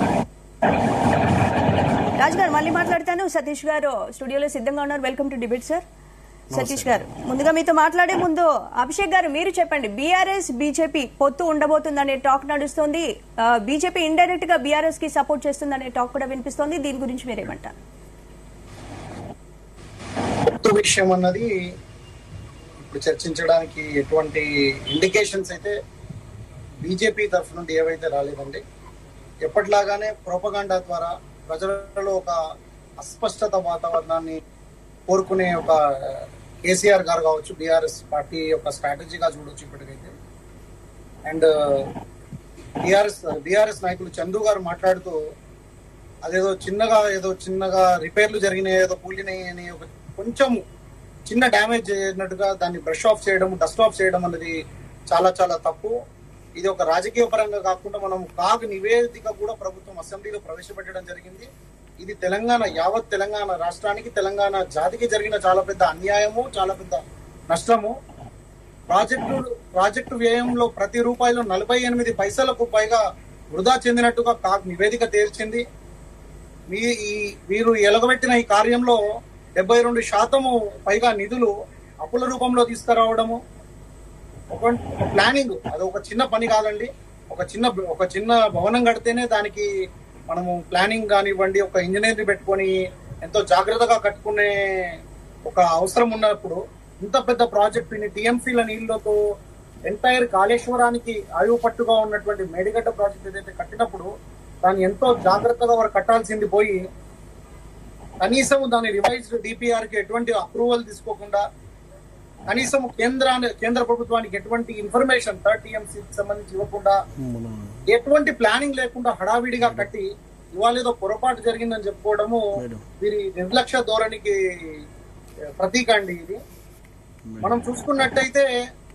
రాజు గారు మళ్ళీ మాట్లాడతాను సతీష్ గారు స్టూడియోలో సిద్ధంగా ఉన్నారు welcome to debate sir Satish garu ముందుగా మీతో మాట్లాడే ముందు అభిషేక్ గారు మీరు చెప్పండి బీఆర్ఎస్ బీజేపీ పొత్తు ఉండబోతుందనే టాక్ నడుస్తోంది బీజేపీ ఇండైరెక్ట్ గా బీఆర్ఎస్ కి సపోర్ట్ చేస్తుందనే టాక్ కూడా వినిపిస్తోంది దీని గురించి మీరేమంటారు పొత్తు విషయం అన్నది ఇప్పుడు చర్చించడానికి ఎటువంటి ఇండికేషన్స్ అయితే బీజేపీ తరఫు నుండి ఏవైతే రాలేదండి ఎప్పటిలాగానే ప్రోపగాండా ద్వారా ప్రజలలో ఒక అస్పష్టత వాతావరణాన్ని కోరుకునే ఒక కేసీఆర్ గారు కావచ్చు బీఆర్ఎస్ పార్టీ యొక్క స్ట్రాటజీగా చూడొచ్చు ఇప్పటికైతే అండ్ బీఆర్ఎస్ బీఆర్ఎస్ నాయకులు చందు గారు మాట్లాడుతూ అదేదో చిన్నగా ఏదో చిన్నగా రిపేర్లు జరిగినాయి ఏదో కూలినాయి అని ఒక కొంచెం చిన్న డ్యామేజ్ అయినట్టుగా దాన్ని బ్రష్ ఆఫ్ చేయడం డస్ట్ ఆఫ్ చేయడం అనేది చాలా చాలా తప్పు ఇది ఒక రాజకీయ పరంగా కాకుండా మనం కాగ్ నివేదిక కూడా ప్రభుత్వం అసెంబ్లీలో ప్రవేశపెట్టడం జరిగింది ఇది తెలంగాణ యావత్ తెలంగాణ రాష్ట్రానికి తెలంగాణ జాతికి జరిగిన చాలా పెద్ద అన్యాయము చాలా పెద్ద నష్టము ప్రాజెక్టు ప్రాజెక్టు వ్యయంలో ప్రతి రూపాయలు నలభై ఎనిమిది పైసలకు పైగా వృధా చెందినట్టుగా కాగ్ నివేదిక తేల్చింది మీ ఈ వీరు ఎలగబెట్టిన ఈ కార్యంలో డెబ్బై రెండు శాతము పైగా నిధులు అప్పుల రూపంలో తీసుకురావడము ఒక ఒక ప్లానింగ్ అది ఒక చిన్న పని కాదండి ఒక చిన్న ఒక చిన్న భవనం కడితేనే దానికి మనము ప్లానింగ్ కానివ్వండి ఒక ఇంజనీర్ని పెట్టుకొని ఎంతో జాగ్రత్తగా కట్టుకునే ఒక అవసరం ఉన్నప్పుడు ఇంత పెద్ద ప్రాజెక్ట్ ఇన్ని టీఎంసీల నీళ్లతో ఎంటైర్ కాళేశ్వరానికి ఆయువు పట్టుగా ఉన్నటువంటి మేడిగడ్డ ప్రాజెక్ట్ ఏదైతే కట్టినప్పుడు దాన్ని ఎంతో జాగ్రత్తగా వారు కట్టాల్సింది పోయి కనీసం దాని రివైజ్డ్ డిపిఆర్ కి ఎటువంటి అప్రూవల్ తీసుకోకుండా కనీసం కేంద్రాన్ని కేంద్ర ప్రభుత్వానికి ఎటువంటి ఇన్ఫర్మేషన్ థర్డ్ టీఎంసీ సంబంధించి ఇవ్వకుండా ఎటువంటి ప్లానింగ్ లేకుండా హడావిడిగా కట్టి ఇవాళ ఏదో పొరపాటు జరిగిందని చెప్పుకోవడము వీరి నిర్లక్ష్య ధోరణికి ప్రతీక అండి ఇది మనం చూసుకున్నట్టయితే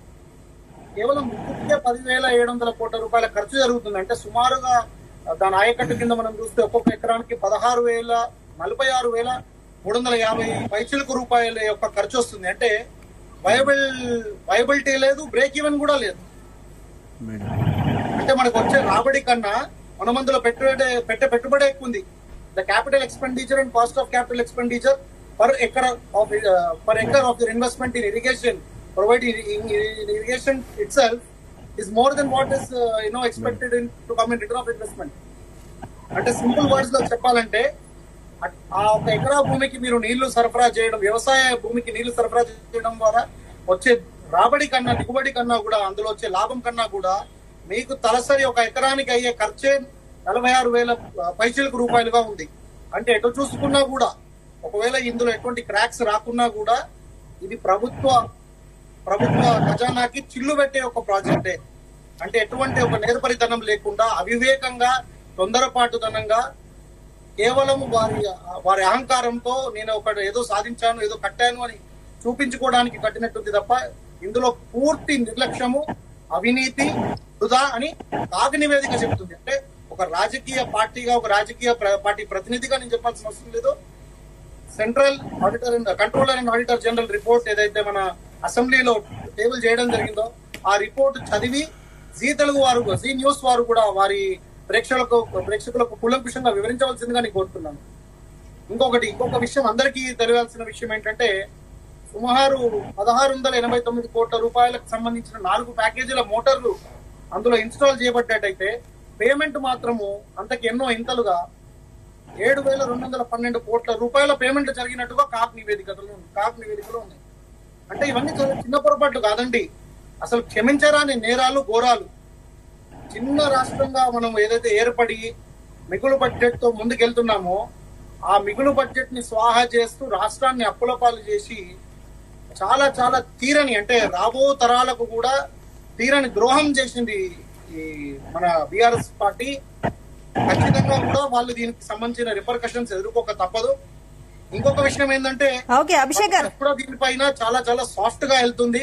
కేవలం విద్యుత్కే పదివేల ఏడు వందల కోట్ల రూపాయల ఖర్చు జరుగుతుంది అంటే సుమారుగా దాని ఆయకట్టు కింద మనం చూస్తే ఒక్కొక్క ఎకరానికి పదహారు వేల నలభై ఆరు వేల మూడు వందల యాభై పైచిలకు రూపాయల యొక్క ఖర్చు వస్తుంది అంటే వయబుల్ వయబిలిటీ లేదు బ్రేక్ ఈవెన్ కూడా లేదు అంటే మనకు వచ్చే రాబడి కన్నా మన మందులో పెట్టుబడి పెట్టే పెట్టుబడి ఎక్కువ ఉంది the capital expenditure and cost of capital expenditure per acre of per acre of your investment in irrigation provide irrigation itself is more than what is you know expected in to come in return of investment అంటే simple words లో చెప్పాలంటే at- ఆ ఒక ఎకరా భూమికి మీరు నీళ్లు సరఫరా చేయడం వ్యవసాయ భూమికి నీళ్లు సరఫరా చేయడం ద్వారా వచ్చే రాబడి కన్నా దిగుబడి కన్నా కూడా అందులో వచ్చే లాభం కన్నా కూడా మీకు తలసరి ఒక ఎకరానికి అయ్యే ఖర్చే నలభై ఆరు వేల పైసలకు రూపాయలుగా ఉంది అంటే ఎటు చూసుకున్నా కూడా ఒకవేళ ఇందులో ఎటువంటి క్రాక్స్ రాకున్నా కూడా ఇది ప్రభుత్వ ప్రభుత్వ ఖజానాకి చిల్లు పెట్టే ఒక ప్రాజెక్టే అంటే ఎటువంటి ఒక నేర్పరితనం లేకుండా అవివేకంగా తొందరపాటుతనంగా కేవలం వారి వారి అహంకారంతో నేను ఒక ఏదో సాధించాను ఏదో కట్టాను అని చూపించుకోవడానికి కట్టినట్టుంది తప్ప ఇందులో పూర్తి నిర్లక్ష్యము అవినీతి వృధా అని కాగ్ నివేదిక చెప్తుంది అంటే ఒక రాజకీయ పార్టీగా ఒక రాజకీయ ప్ర- పార్టీ ప్రతినిధిగా నేను చెప్పాల్సిన అవసరం లేదు central auditor and controller and auditor general report ఏదైతే మన అసెంబ్లీలో టేబుల్ చేయడం జరిగిందో ఆ రిపోర్ట్ చదివి జీ తెలుగు వారు జీ న్యూస్ వారు కూడా వారి ప్రేక్షకులకు ప్రేక్షకులకు కులంకుషంగా వివరించవలసిందిగా నేను కోరుతున్నాను ఇంకొకటి ఇంకొక విషయం అందరికీ తెలియాల్సిన విషయం ఏంటంటే సుమారు పదహారు వందల ఎనభై తొమ్మిది కోట్ల రూపాయలకు సంబంధించిన నాలుగు ప్యాకేజీల మోటార్లు అందులో ఇన్స్టాల్ చేయబడ్డట్టయితే పేమెంట్ మాత్రము అంతకు ఎన్నో ఇంతలుగా ఏడు వేల రెండు వందల పన్నెండు కోట్ల రూపాయల పేమెంట్ జరిగినట్టుగా కాక్ నివేదికలో కాక్ నివేదికలో ఉన్నాయి అంటే ఇవన్నీ చాలా చిన్న పొరపాట్లు కాదండి అసలు క్షమించరాని నేరాలు ఘోరాలు చిన్న రాష్ట్రంగా మనం ఏదైతే ఏర్పడి మిగులు బడ్జెట్ తో ముందుకెళ్తున్నామో ఆ మిగులు బడ్జెట్ ని స్వాహా చేస్తూ రాష్ట్రాన్ని అప్పుల పాలు చేసి చాలా చాలా తీరని అంటే రాబో తరాలకు కూడా తీరని ద్రోహం చేసింది ఈ మన బీఆర్ఎస్ పార్టీ ఖచ్చితంగా కూడా వాళ్ళు దీనికి సంబంధించిన రిపర్కషన్స్ ఎదుర్కోక తప్పదు ఇంకొక విషయం ఏంటంటే ఓకే అభిషేక్ గారు కూడా దీనిపైన చాలా చాలా సాఫ్ట్ గా వెళ్తుంది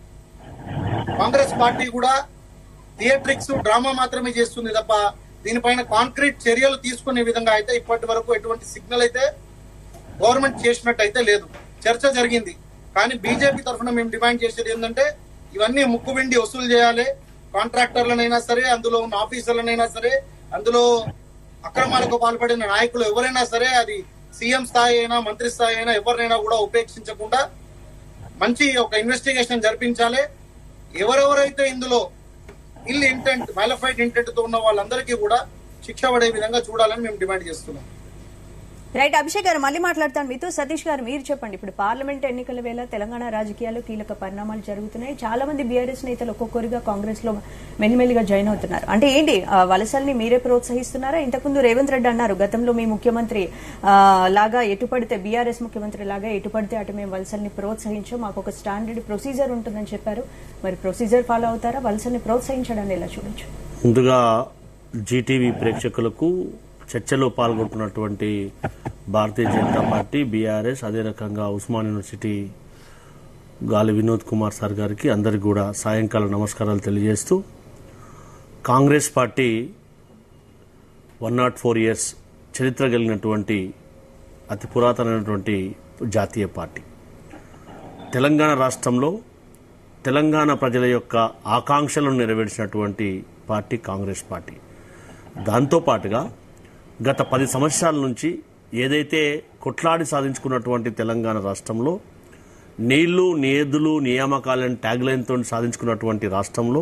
కాంగ్రెస్ పార్టీ కూడా థియేట్రిక్స్ డ్రామా మాత్రమే చేస్తుంది తప్ప దీనిపైన కాంక్రీట్ చర్యలు తీసుకునే విధంగా అయితే ఇప్పటి వరకు ఎటువంటి సిగ్నల్ అయితే గవర్నమెంట్ చేసినట్టు అయితే లేదు చర్చ జరిగింది కానీ బీజేపీ తరఫున మేము డిమాండ్ చేసేది ఏంటంటే ఇవన్నీ ముక్కుబిండి వసూలు చేయాలి కాంట్రాక్టర్లనైనా సరే అందులో ఉన్న ఆఫీసర్లనైనా సరే అందులో అక్రమాలకు పాల్పడిన నాయకులు ఎవరైనా సరే అది సీఎం స్థాయి అయినా మంత్రి స్థాయి అయినా ఎవరినైనా కూడా ఉపేక్షించకుండా మంచి ఒక ఇన్వెస్టిగేషన్ జరిపించాలి ఎవరెవరైతే ఇందులో ఇల్ ఇంటెంట్ మైలఫైడ్ ఇంటెంట్ తో ఉన్న వాళ్ళందరికీ కూడా శిక్ష పడే విధంగా చూడాలని మేము డిమాండ్ చేస్తున్నాం రైట్ అభిషేక్ గారు మళ్ళీ మాట్లాడతాను మీతో సతీష్ గారు మీరు చెప్పండి ఇప్పుడు పార్లమెంట్ ఎన్నికల వేళ తెలంగాణ రాజకీయాల్లో కీలక పరిణామాలు జరుగుతున్నాయి చాలా మంది బీఆర్ఎస్ నేతలు ఒక్కొక్కరిగా కాంగ్రెస్ లో మెల్లిమెల్లిగా జాయిన్ అవుతున్నారు అంటే ఏంటి ఆ, వలసల్ని మీరే ప్రోత్సహిస్తున్నారా ఇంతకుముందు రేవంత్ రెడ్డి అన్నారు గతంలో మీ ముఖ్యమంత్రి ఆ, లాగా ఎటు పడితే బీఆర్ఎస్ ముఖ్యమంత్రి లాగా ఎటు పడితే అటు మేము వలసల్ని ప్రోత్సహించాం మాకు ఒక స్టాండర్డ్ ప్రొసీజర్ ఉంటుందని చెప్పారు మరి ప్రొసీజర్ ఫాలో అవుతారా వలసల్ని ప్రోత్సహించడాన్ని ఎలా చూడొచ్చు ముందుగా జీటీవీ ప్రేక్షకులకు చర్చలో పాల్గొంటున్నటువంటి భారతీయ జనతా పార్టీ బీఆర్ఎస్ అదే రకంగా ఉస్మాన్ యూనివర్సిటీ గాలి వినోద్ కుమార్ సార్ గారికి అందరికి కూడా సాయంకాల నమస్కారాలు తెలియజేస్తూ Congress party one not four years చరిత్ర కలిగినటువంటి అతి పురాతనమైనటువంటి జాతీయ పార్టీ తెలంగాణ రాష్ట్రంలో తెలంగాణ ప్రజల యొక్క ఆకాంక్షలను నెరవేర్చినటువంటి పార్టీ కాంగ్రెస్ పార్టీ దాంతోపాటుగా గత పది సంవత్సరాల నుంచి ఏదైతే కొట్లాడి సాధించుకున్నటువంటి తెలంగాణ రాష్ట్రంలో నీళ్లు నేదులు నియామకాలను ట్యాగ్లైన్తో సాధించుకున్నటువంటి రాష్ట్రంలో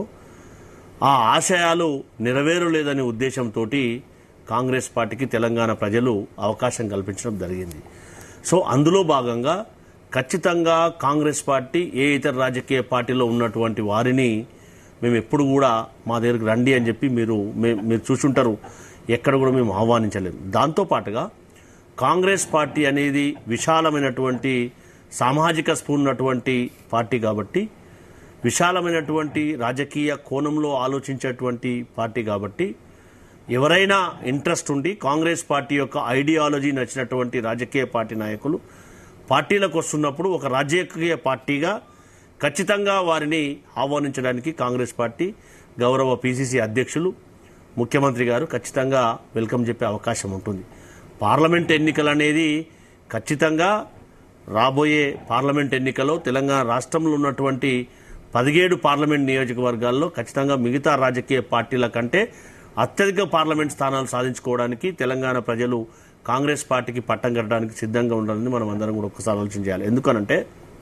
ఆ ఆశయాలు నెరవేరలేదనే ఉద్దేశంతో కాంగ్రెస్ పార్టీకి తెలంగాణ ప్రజలు అవకాశం కల్పించడం జరిగింది సో అందులో భాగంగా ఖచ్చితంగా కాంగ్రెస్ పార్టీ ఏ ఇతర రాజకీయ పార్టీలో ఉన్నటువంటి వారిని మేము ఎప్పుడు కూడా మా దగ్గరికి రండి అని చెప్పి మీరు మే- మీరు చూసుంటారు ఎక్కడ కూడా మేము ఆహ్వానించలేము దాంతోపాటుగా కాంగ్రెస్ పార్టీ అనేది విశాలమైనటువంటి సామాజిక స్ఫూర్నటువంటి పార్టీ కాబట్టి విశాలమైనటువంటి రాజకీయ కోణంలో ఆలోచించేటువంటి పార్టీ కాబట్టి ఎవరైనా ఇంట్రెస్ట్ ఉండి కాంగ్రెస్ పార్టీ యొక్క ఐడియాలజీ నచ్చినటువంటి రాజకీయ పార్టీ నాయకులు పార్టీలకు వస్తున్నప్పుడు ఒక రాజకీయ పార్టీగా ఖచ్చితంగా వారిని ఆహ్వానించడానికి కాంగ్రెస్ పార్టీ గౌరవ పిసిసి అధ్యక్షులు ముఖ్యమంత్రి గారు ఖచ్చితంగా వెల్కమ్ చెప్పే అవకాశం ఉంటుంది పార్లమెంట్ ఎన్నికలు అనేది ఖచ్చితంగా రాబోయే పార్లమెంట్ ఎన్నికలో తెలంగాణ రాష్ట్రంలో ఉన్నటువంటి పదిహేడు పార్లమెంట్ నియోజకవర్గాల్లో ఖచ్చితంగా మిగతా రాజకీయ పార్టీల కంటే అత్యధిక పార్లమెంట్ స్థానాలు సాధించుకోవడానికి తెలంగాణ ప్రజలు కాంగ్రెస్ పార్టీకి పట్టం కట్టడానికి సిద్ధంగా ఉండాలని మనం అందరం కూడా ఒక్కసారి ఆలోచన చేయాలి ఎందుకనంటే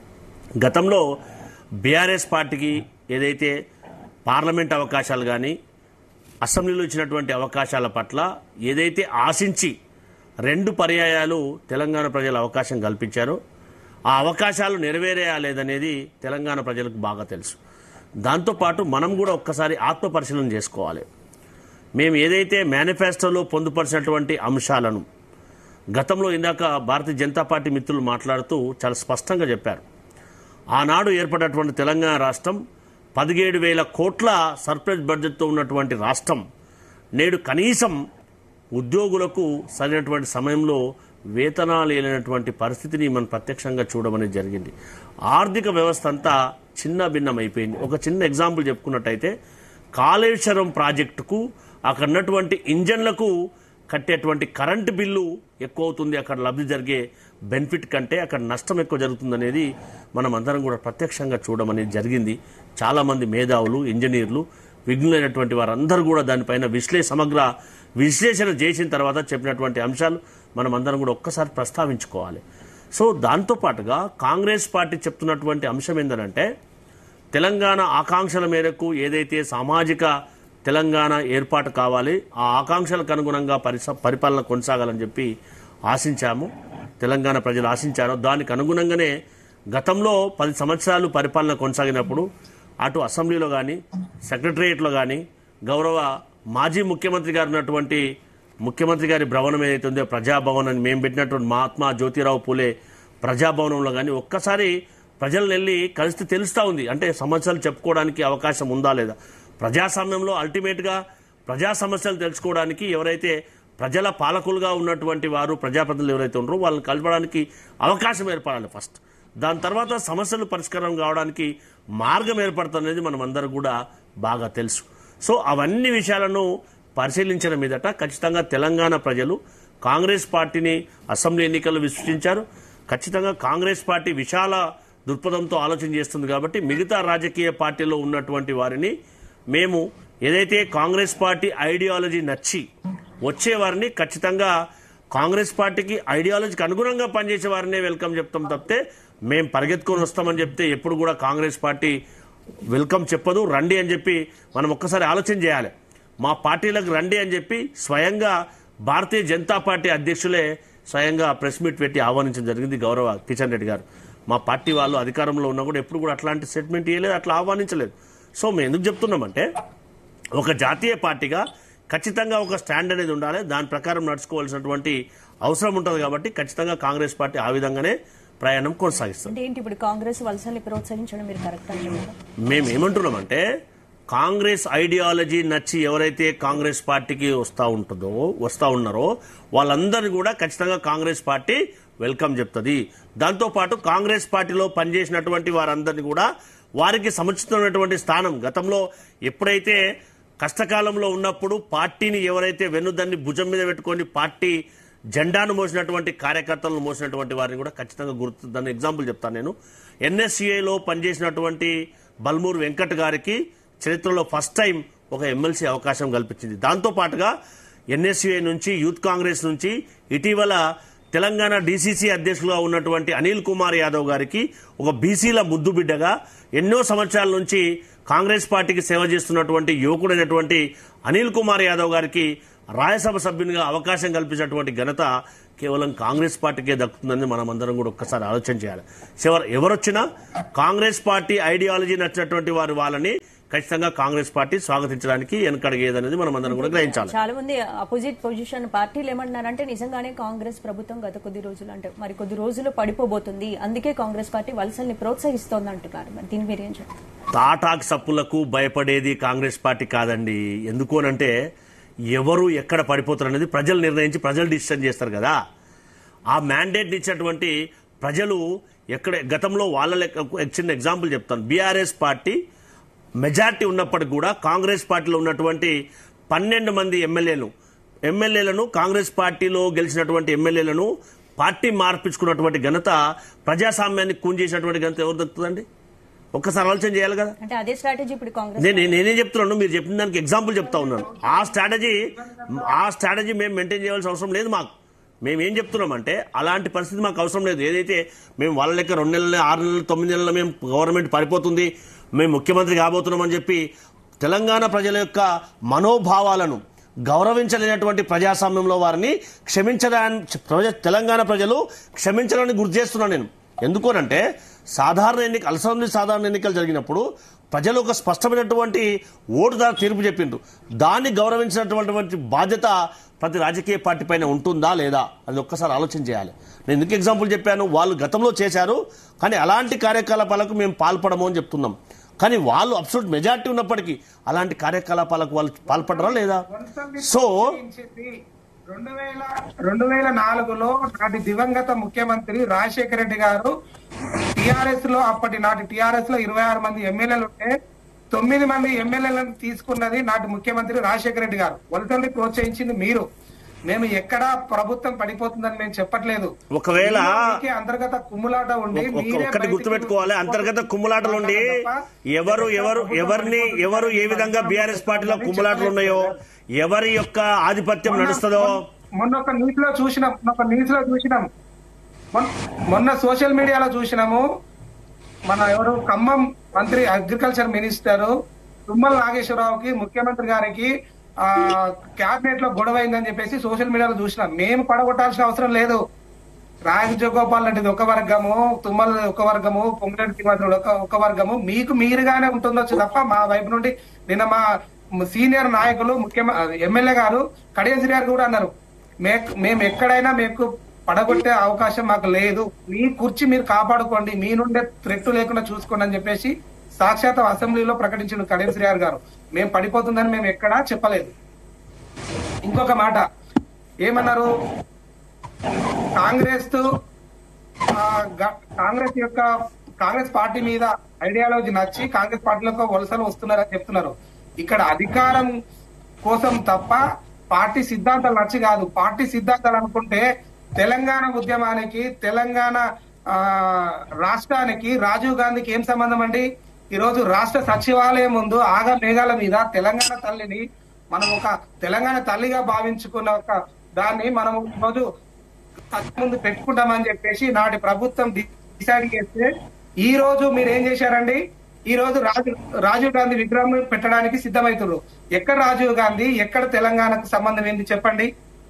గతంలో బీఆర్ఎస్ పార్టీకి ఏదైతే పార్లమెంట్ అవకాశాలు కానీ అసెంబ్లీలో ఇచ్చినటువంటి అవకాశాల పట్ల ఏదైతే ఆశించి రెండు పర్యాయాలు తెలంగాణ ప్రజలు అవకాశం కల్పించారో ఆ అవకాశాలు నెరవేరేయా లేదనేది తెలంగాణ ప్రజలకు బాగా తెలుసు దాంతోపాటు మనం కూడా ఒక్కసారి ఆత్మ పరిశీలన చేసుకోవాలి మేము ఏదైతే మేనిఫెస్టోలో పొందుపరిచినటువంటి అంశాలను గతంలో ఇందాక భారతీయ జనతా పార్టీ మిత్రులు మాట్లాడుతూ చాలా స్పష్టంగా చెప్పారు ఆనాడు ఏర్పడినటువంటి తెలంగాణ రాష్ట్రం పదిహేడు వేల కోట్ల సర్ప్రైజ్ బడ్జెట్తో ఉన్నటువంటి రాష్ట్రం నేడు కనీసం ఉద్యోగులకు సరైనటువంటి సమయంలో వేతనాలు లేనటువంటి పరిస్థితిని మనం ప్రత్యక్షంగా చూడమని జరిగింది ఆర్థిక వ్యవస్థ అంతా చిన్న భిన్నమైపోయింది ఒక చిన్న ఎగ్జాంపుల్ చెప్పుకున్నట్టయితే కాళేశ్వరం ప్రాజెక్టుకు అక్కడ ఉన్నటువంటి ఇంజన్లకు కట్టేటువంటి కరెంటు బిల్లు ఎక్కువ అవుతుంది అక్కడ లబ్ధి జరిగే బెనిఫిట్ కంటే అక్కడ నష్టం ఎక్కువ జరుగుతుంది అనేది మనం అందరం కూడా ప్రత్యక్షంగా చూడమని జరిగింది చాలామంది మేధావులు ఇంజనీర్లు విఘ్నులైనటువంటి వారందరూ కూడా దానిపైన విశ్లే సమగ్ర విశ్లేషణ చేసిన తర్వాత చెప్పినటువంటి అంశాలు మనం అందరం కూడా ఒక్కసారి ప్రస్తావించుకోవాలి సో దాంతో పాటుగా కాంగ్రెస్ పార్టీ చెప్తున్నటువంటి అంశం ఏంటంటే తెలంగాణ ఆకాంక్షల మేరకు ఏదైతే సామాజిక తెలంగాణ ఏర్పాటు కావాలి ఆ ఆకాంక్షలకు అనుగుణంగా పరిస పరిపాలన కొనసాగాలని చెప్పి ఆశించాము తెలంగాణ ప్రజలు ఆశించారో దానికి అనుగుణంగానే గతంలో పది సంవత్సరాలు పరిపాలన కొనసాగినప్పుడు అటు అసెంబ్లీలో కానీ సెక్రటరియట్లో కానీ గౌరవ మాజీ ముఖ్యమంత్రి గారు ఉన్నటువంటి ముఖ్యమంత్రి గారి భవనం ఏదైతే ఉందో ప్రజాభవన్ అని మేము పెట్టినటువంటి మహాత్మా జ్యోతిరావు పూలే ప్రజాభవనంలో కానీ ఒక్కసారి ప్రజలను వెళ్ళి కలిసి తెలుస్తూ ఉంది అంటే సమస్యలు చెప్పుకోవడానికి అవకాశం ఉందా లేదా ప్రజాస్వామ్యంలో అల్టిమేట్గా ప్రజా సమస్యలు తెలుసుకోవడానికి ఎవరైతే ప్రజల పాలకులుగా ఉన్నటువంటి వారు ప్రజాప్రతినిధులు ఎవరైతే ఉన్నారో వాళ్ళని కలపడానికి అవకాశం ఏర్పడాలి ఫస్ట్ దాని తర్వాత సమస్యలు పరిష్కారం కావడానికి మార్గం ఏర్పడుతున్నది మనం అందరూ కూడా బాగా తెలుసు సో అవన్నీ విషయాలను పరిశీలించిన మీదట ఖచ్చితంగా తెలంగాణ ప్రజలు కాంగ్రెస్ పార్టీని అసెంబ్లీ ఎన్నికల్లో విశ్వసించారు ఖచ్చితంగా కాంగ్రెస్ పార్టీ విశాల దృక్పథంతో ఆలోచన చేస్తుంది కాబట్టి మిగతా రాజకీయ పార్టీలో ఉన్నటువంటి వారిని మేము ఏదైతే కాంగ్రెస్ పార్టీ ఐడియాలజీ నచ్చి వచ్చే వారిని ఖచ్చితంగా కాంగ్రెస్ పార్టీకి ఐడియాలజీకి అనుగుణంగా పనిచేసే వారినే వెల్కమ్ చెప్తాం తప్పితే మేము పరిగెత్తుకొని వస్తామని చెప్తే ఎప్పుడు కూడా కాంగ్రెస్ పార్టీ వెల్కమ్ చెప్పదు రండి అని చెప్పి మనం ఒక్కసారి ఆలోచన చేయాలి మా పార్టీలకు రండి అని చెప్పి స్వయంగా భారతీయ జనతా పార్టీ అధ్యక్షులే స్వయంగా ప్రెస్ మీట్ పెట్టి ఆహ్వానించడం జరిగింది గౌరవ కిషన్ రెడ్డి గారు మా పార్టీ వాళ్ళు అధికారంలో ఉన్నా కూడా ఎప్పుడు కూడా అట్లాంటి స్టేట్మెంట్ ఇవ్వలేదు అట్లా ఆహ్వానించలేదు సో మేము ఎందుకు చెప్తున్నామంటే ఒక జాతీయ పార్టీగా ఖచ్చితంగా ఒక స్టాండ్ అనేది ఉండాలి దాని ప్రకారం నడుచుకోవాల్సినటువంటి అవసరం ఉంటుంది కాబట్టి ఖచ్చితంగా కాంగ్రెస్ పార్టీ ఆ విధంగానే ప్రయాణం కొనసాగిస్తుంది అంటే ఏంటి ఇప్పుడు కాంగ్రెస్ వలసల్ని ప్రోత్సహించడం మీరు కరెక్ట్ అంటున్నారా మేము ఏమంటున్నామంటే కాంగ్రెస్ ఐడియాలజీ నచ్చి ఎవరైతే కాంగ్రెస్ పార్టీకి వస్తా ఉంటుందో వస్తా ఉన్నారో వాళ్ళందరినీ కూడా ఖచ్చితంగా కాంగ్రెస్ పార్టీ వెల్కమ్ చెప్తుంది దాంతోపాటు కాంగ్రెస్ పార్టీలో పనిచేసినటువంటి వారందరినీ కూడా వారికి సముచితమైనటువంటి స్థానం గతంలో ఎప్పుడైతే కష్టకాలంలో ఉన్నప్పుడు పార్టీని ఎవరైతే వెన్నుదాన్ని భుజం మీద పెట్టుకొని పార్టీ జెండాను మోసినటువంటి కార్యకర్తలను మోసినటువంటి వారిని కూడా ఖచ్చితంగా గుర్తు దాని ఎగ్జాంపుల్ చెప్తాను నేను ఎన్ఎస్సిఐలో పనిచేసినటువంటి బల్మూరు వెంకట్ గారికి చరిత్రలో ఫస్ట్ టైం ఒక ఎమ్మెల్సీ అవకాశం కల్పించింది దాంతో పాటుగా ఎన్ఎస్యుఐ నుంచి యూత్ కాంగ్రెస్ నుంచి ఇటీవల తెలంగాణ డీసీసీ అధ్యక్షులుగా ఉన్నటువంటి అనిల్ కుమార్ యాదవ్ గారికి ఒక బీసీల ముద్దు బిడ్డగా ఎన్నో సంవత్సరాల నుంచి కాంగ్రెస్ పార్టీకి సేవ చేస్తున్నటువంటి యువకుడైనటువంటి అనిల్ కుమార్ యాదవ్ గారికి రాజ్యసభ సభ్యునిగా అవకాశం కల్పించినటువంటి ఘనత కేవలం కాంగ్రెస్ పార్టీకే దక్కుతుందని మనం అందరం కూడా ఒక్కసారి ఆలోచన చేయాలి చివరి ఎవరొచ్చినా కాంగ్రెస్ పార్టీ ఐడియాలజీ నచ్చినటువంటి వారు వాళ్ళని ఖచ్చితంగా కాంగ్రెస్ పార్టీ స్వాగతించడానికి వెనకడిగేదనేది మనం అందరం కూడా గ్రహించాలి చాలా మంది అపోజిట్ పొజిషన్ పార్టీలు ఏమంటున్నారంటే నిజంగానే కాంగ్రెస్ ప్రభుత్వం గత కొద్ది రోజులు అంటే మరి కొద్ది రోజులు పడిపోబోతుంది అందుకే కాంగ్రెస్ పార్టీ వలసల్ని ప్రోత్సహిస్తోంది అంటున్నారు మరి దీని మీరు ఏం చెప్తారు తాటాక్ సప్పులకు భయపడేది కాంగ్రెస్ పార్టీ కాదండి ఎందుకు అనంటే ఎవరు ఎక్కడ పడిపోతారు అనేది ప్రజలు నిర్ణయించి ప్రజలు డిసిషన్ చేస్తారు కదా ఆ మ్యాండేట్ ఇచ్చినటువంటి ప్రజలు ఎక్కడ గతంలో వాళ్ళ లెక్క చిన్న ఎగ్జాంపుల్ చెప్తాను బీఆర్ఎస్ పార్టీ మెజార్టీ ఉన్నప్పటికి కూడా కాంగ్రెస్ పార్టీలో ఉన్నటువంటి పన్నెండు మంది ఎమ్మెల్యేలు ఎమ్మెల్యేలను కాంగ్రెస్ పార్టీలో గెలిచినటువంటి ఎమ్మెల్యేలను పార్టీ మార్పించుకున్నటువంటి ఘనత ప్రజాస్వామ్యాన్ని కూంచేసినటువంటి ఘనత ఎవరు దక్కుతుందండి ఒక్కసారి ఆలోచన చేయాలి కదా అంటే అదే స్ట్రాటజీ ఇప్పుడు కాంగ్రెస్ నేను నేనేం చెప్తున్నాను మీరు చెప్పిన దానికి ఎగ్జాంపుల్ చెప్తా ఉన్నాను ఆ స్ట్రాటజీ ఆ స్ట్రాటజీ మేము మెయింటైన్ చేయాల్సిన అవసరం లేదు మాకు మేము ఏం చెప్తున్నామంటే అలాంటి పరిస్థితి మాకు అవసరం లేదు ఏదైతే మేము వాళ్ళ లెక్క రెండు నెలలు ఆరు నెలలు తొమ్మిది నెలలు మేము గవర్నమెంట్ పడిపోతుంది మేము ముఖ్యమంత్రి కాబోతున్నామని చెప్పి తెలంగాణ ప్రజల యొక్క మనోభావాలను గౌరవించలేనటువంటి ప్రజాస్వామ్యంలో వారిని క్షమించడానికి ప్రజ- తెలంగాణ ప్రజలు క్షమించాలని గుర్తు చేస్తున్నాను నేను ఎందుకోనంటే సాధారణ ఎన్నిక అలసంది సాధారణ ఎన్నికలు జరిగినప్పుడు ప్రజలు ఒక స్పష్టమైనటువంటి ఓటుదారు తీర్పు చెప్పిండ్రు దాన్ని గౌరవించినటువంటి బాధ్యత ప్రతి రాజకీయ పార్టీ పైన ఉంటుందా లేదా అది ఒక్కసారి ఆలోచన చేయాలి నేను ఎందుకు ఎగ్జాంపుల్ చెప్పాను వాళ్ళు గతంలో చేశారు కానీ అలాంటి కార్యకలాపాలకు మేము పాల్పడము అని చెప్తున్నాం కానీ వాళ్ళు అబ్సల్యూట్ మెజారిటీ ఉన్నప్పటికీ అలాంటి కార్యకలాపాలకు వాళ్ళు పాల్పడరా లేదా సో రెండు వేల రెండు వేల నాలుగులో నాటి దివంగత ముఖ్యమంత్రి రాజశేఖర రెడ్డి గారు టిఆర్ఎస్ లో అప్పటి నాటి టిఆర్ఎస్ లో ఇరవై ఆరు మంది ఎమ్మెల్యేలు ఉంటే తొమ్మిది మంది ఎమ్మెల్యేలను తీసుకున్నది నాటి ముఖ్యమంత్రి రాజశేఖర రెడ్డి గారు వలసల్ని ప్రోత్సహించింది మీరు మేము ఎక్కడా ప్రభుత్వం పడిపోతుందని మేము చెప్పట్లేదు ఒకవేళ మీకే అంతర్గత కుమ్ములాట ఉండి ఒక- మీరే ఒక్కటి బయటికి గుర్తుపెట్టుకోవాలి అంతర్గత కుమ్ములాటలు ఉండి ఎవరు ఎవరు ఎవరిని ఎవరు ఏ విధంగా బీఆర్ఎస్ పార్టీలో కుమ్ములాటలు ఉన్నాయో ఎవరి యొక్క ఆధిపత్యం నడుస్తుందో మొన్న ఒక న్యూస్ లో చూసినాం మొన్న ఒక న్యూస్ లో చూసినాం మొన్న- మొన్న సోషల్ మీడియాలో చూసినాము మన ఎవరు ఖమ్మం మంత్రి అగ్రికల్చర్ మినిస్టర్ తుమ్మల నాగేశ్వరరావుకి ముఖ్యమంత్రి గారికి ఆ క్యాబినెట్ లో గొడవ అయిందని చెప్పేసి సోషల్ మీడియాలో చూసినాం మేము పడగొట్టాల్సిన అవసరం లేదు రాజగోపాల్ లాంటిది ఒక వర్గము తుమ్మల ఒక వర్గము పొంగిరెడ్డి శ్రీనివాసరావు ఒక ఒక వర్గము మీకు మీరుగానే ఉంటుందొచ్చు తప్ప మా వైపు నుండి నిన్న మా సీనియర్ నాయకులు ముఖ్యమంత్రి ఎమ్మెల్యే గారు కడియం గారు కూడా అన్నారు మే- మేము ఎక్కడైనా మీకు పడగొట్టే అవకాశం మాకు లేదు మీ కుర్చీ మీరు కాపాడుకోండి మీ నుండే థ్రెట్ లేకుండా చూసుకోండి అని చెప్పేసి సాక్షాత్ అసెంబ్లీలో ప్రకటించిన కడియం శ్రీఆర్ గారు మేము పడిపోతుందని మేము ఎక్కడా చెప్పలేదు ఇంకొక మాట ఏమన్నారు కాంగ్రెస్ ఆ, గ- కాంగ్రెస్ యొక్క కాంగ్రెస్ పార్టీ మీద ఐడియాలజీ నచ్చి కాంగ్రెస్ పార్టీలకు వలసలు వస్తున్నారని చెప్తున్నారు ఇక్కడ అధికారం కోసం తప్ప పార్టీ సిద్ధాంతాలు నచ్చి కాదు పార్టీ సిద్ధాంతాలు అనుకుంటే తెలంగాణ ఉద్యమానికి తెలంగాణ ఆ, రాష్ట్రానికి రాజీవ్ గాంధీకి ఏం సంబంధం అండి ఈ రోజు రాష్ట్ర సచివాలయం ముందు ఆగ మేఘాల మీద తెలంగాణ తల్లిని మనం ఒక తెలంగాణ తల్లిగా భావించుకున్న ఒక దాన్ని మనం ఈరోజు కళ్ళ ముందు పెట్టుకుంటామని చెప్పేసి నాటి ప్రభుత్వం డి- డిసైడ్ చేస్తే ఈ రోజు మీరు ఏం చేశారండి ఈ రోజు రాజు రాజీవ్ గాంధీ విగ్రహం పెట్టడానికి సిద్ధమవుతున్నారు ఎక్కడ రాజీవ్ గాంధీ ఎక్కడ తెలంగాణకు సంబంధం ఏంటి చెప్పండి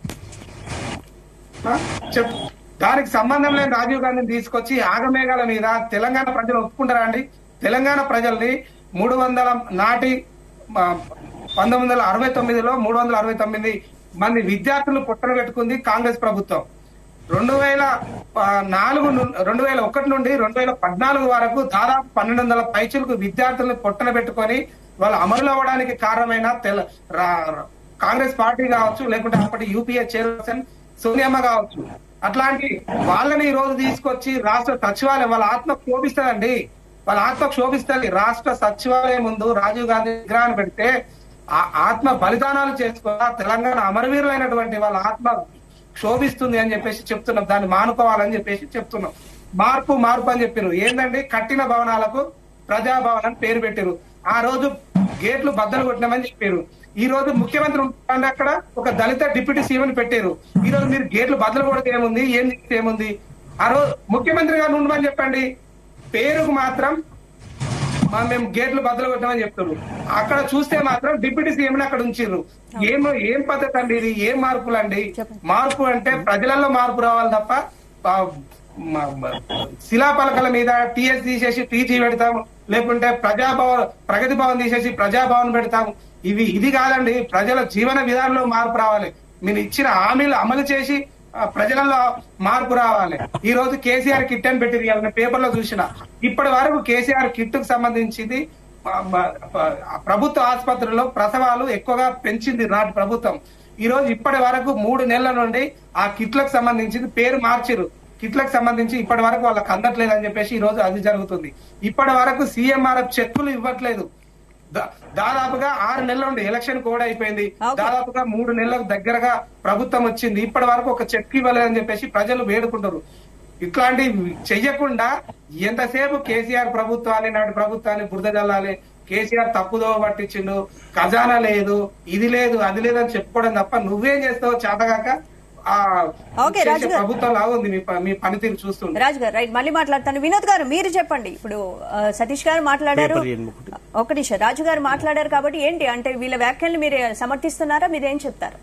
ఆ? చెప్ దానికి సంబంధం లేని రాజీవ్ గాంధీని తీసుకొచ్చి ఆగమేఘాల మీద తెలంగాణ ప్రజలు ఒప్పుకుంటారా అండి తెలంగాణ ప్రజల్ని మూడు వందల నాటి ఆ, పంతొమ్మిది వందల అరవై తొమ్మిదిలో మూడు వందల అరవై తొమ్మిది మంది విద్యార్థులు పుట్టన పెట్టుకుంది కాంగ్రెస్ ప్రభుత్వం రెండు వేల ఆ, నాలుగు ను- రెండు వేల ఒకటి నుండి రెండు వేల పద్నాలుగు వరకు దాదాపు పన్నెండు వందల పైచులకు విద్యార్థులను పొట్టన పెట్టుకొని వాళ్ళు అమలు అవ్వడానికి కారణమైన తెల రా- కాంగ్రెస్ పార్టీ కావచ్చు లేకుంటే అప్పటి యూపీఏ చైర్పర్సన్ సోనియమ్మ కావచ్చు అట్లాంటి వాళ్ళని ఈ రోజు తీసుకొచ్చి రాష్ట్ర సచివాలయం వాళ్ళ ఆత్మ క్షోభిస్తుందండి వాళ్ళ ఆత్మ క్షోభిస్తుంది రాష్ట్ర సచివాలయం ముందు రాజీవ్ గాంధీ విగ్రహాన్ని పెడితే ఆ ఆత్మ బలిదానాలు చేసుకున్న తెలంగాణ అమరవీరులైనటువంటి వాళ్ళ ఆత్మ క్షోభిస్తుంది అని చెప్పేసి చెప్తున్నాం దాన్ని మానుకోవాలని చెప్పేసి చెప్తున్నాం మార్పు మార్పు అని చెప్పారు ఏంటంటే కట్టిన భవనాలకు ప్రజాభవన్ అని పేరు పెట్టారు ఆ రోజు గేట్లు బద్దలు కొట్టినామని చెప్పారు ఈ రోజు ముఖ్యమంత్రి ఉంటాడు అక్కడ ఒక దళిత డిప్యూటీ సీఎం పెట్టారు ఈ రోజు మీరు గేట్లు బద్దలు కొడితే ఏముంది ఏం చేస్తే ఏముంది ఆ రోజు ముఖ్యమంత్రి గారు ఉండమని చెప్పండి పేరుకు మాత్రం మా మేము గేట్లు బద్దలు కొట్టామని చెప్తారు అక్కడ చూస్తే మాత్రం డిప్యూటీ సీఎం అక్కడ ఉంచిర్రు ఏం ఏం పద్ధతి అండి ఇది ఏం మార్పులు అండి మార్పు అంటే ప్రజలలో మార్పు రావాలి తప్ప ఆ, మ- మ- శిలాపలకల మీద టీఎస్ తీసేసి టీజీ పెడతాం లేకుంటే ప్రజాభవన్ ప్రగతి భవన్ తీసేసి ప్రజాభవన్ పెడతాం ఇవి ఇది కాదండి ప్రజల జీవన విధానంలో మార్పు రావాలి మీరు ఇచ్చిన హామీలు అమలు చేసి ఆ, ప్రజలలో మార్పు రావాలి ఈ రోజు కేసీఆర్ కిట్ అని పెట్టి ఇవాళ పేపర్ లో చూసిన ఇప్పటి వరకు కేసీఆర్ కిట్ కు సంబంధించింది ఆ, మ- ఆ, ప్రభుత్వ ఆసుపత్రిలో ప్రసవాలు ఎక్కువగా పెంచింది నాటి ప్రభుత్వం ఈ రోజు ఇప్పటి వరకు మూడు నెలల నుండి ఆ కిట్లకు సంబంధించింది పేరు మార్చిరు కిట్లకు సంబంధించి ఇప్పటి వరకు వాళ్ళకి అందట్లేదు అని చెప్పేసి ఈ రోజు అది జరుగుతుంది ఇప్పటి వరకు సీఎంఆర్ఎఫ్ చెక్కులు ఇవ్వట్లేదు దా- దాదాపుగా ఆరు నెలల నుండి ఎలక్షన్ కూడా అయిపోయింది Okay. దాదాపుగా మూడు నెలలకు దగ్గరగా ప్రభుత్వం వచ్చింది ఇప్పటి వరకు ఒక చెక్ ఇవ్వలేదని చెప్పేసి ప్రజలు వేడుకుంటారు ఇట్లాంటి చెయ్యకుండా ఎంతసేపు కేసీఆర్ ప్రభుత్వాన్ని నాటి ప్రభుత్వాన్ని బురద జల్లాలి కేసీఆర్ తప్పుదో పట్టించిండు ఖజానా లేదు ఇది లేదు అది లేదు అని చెప్పుకోవడం తప్ప నువ్వేం చేస్తావు చేతగాక ఆ Okay, రాజు చేసే గారు. ప్రభుత్వం లాగా ఉంది మీ ప- మీ పనితీరు చూస్తుంటే రాజు గారు రైట్ మళ్ళీ మాట్లాడతాను వినోద్ గారు మీరు చెప్పండి ఇప్పుడు ఆ, సతీష్ గారు మాట్లాడారు పేపర్ ఇయ్యండి ఒకటి. ఒక నిమిషం రాజు గారు మాట్లాడారు కాబట్టి ఏంటి అంటే వీళ్ళ వ్యాఖ్యల్ని మీరు సమర్థిస్తున్నారా మీరేం చెప్తారు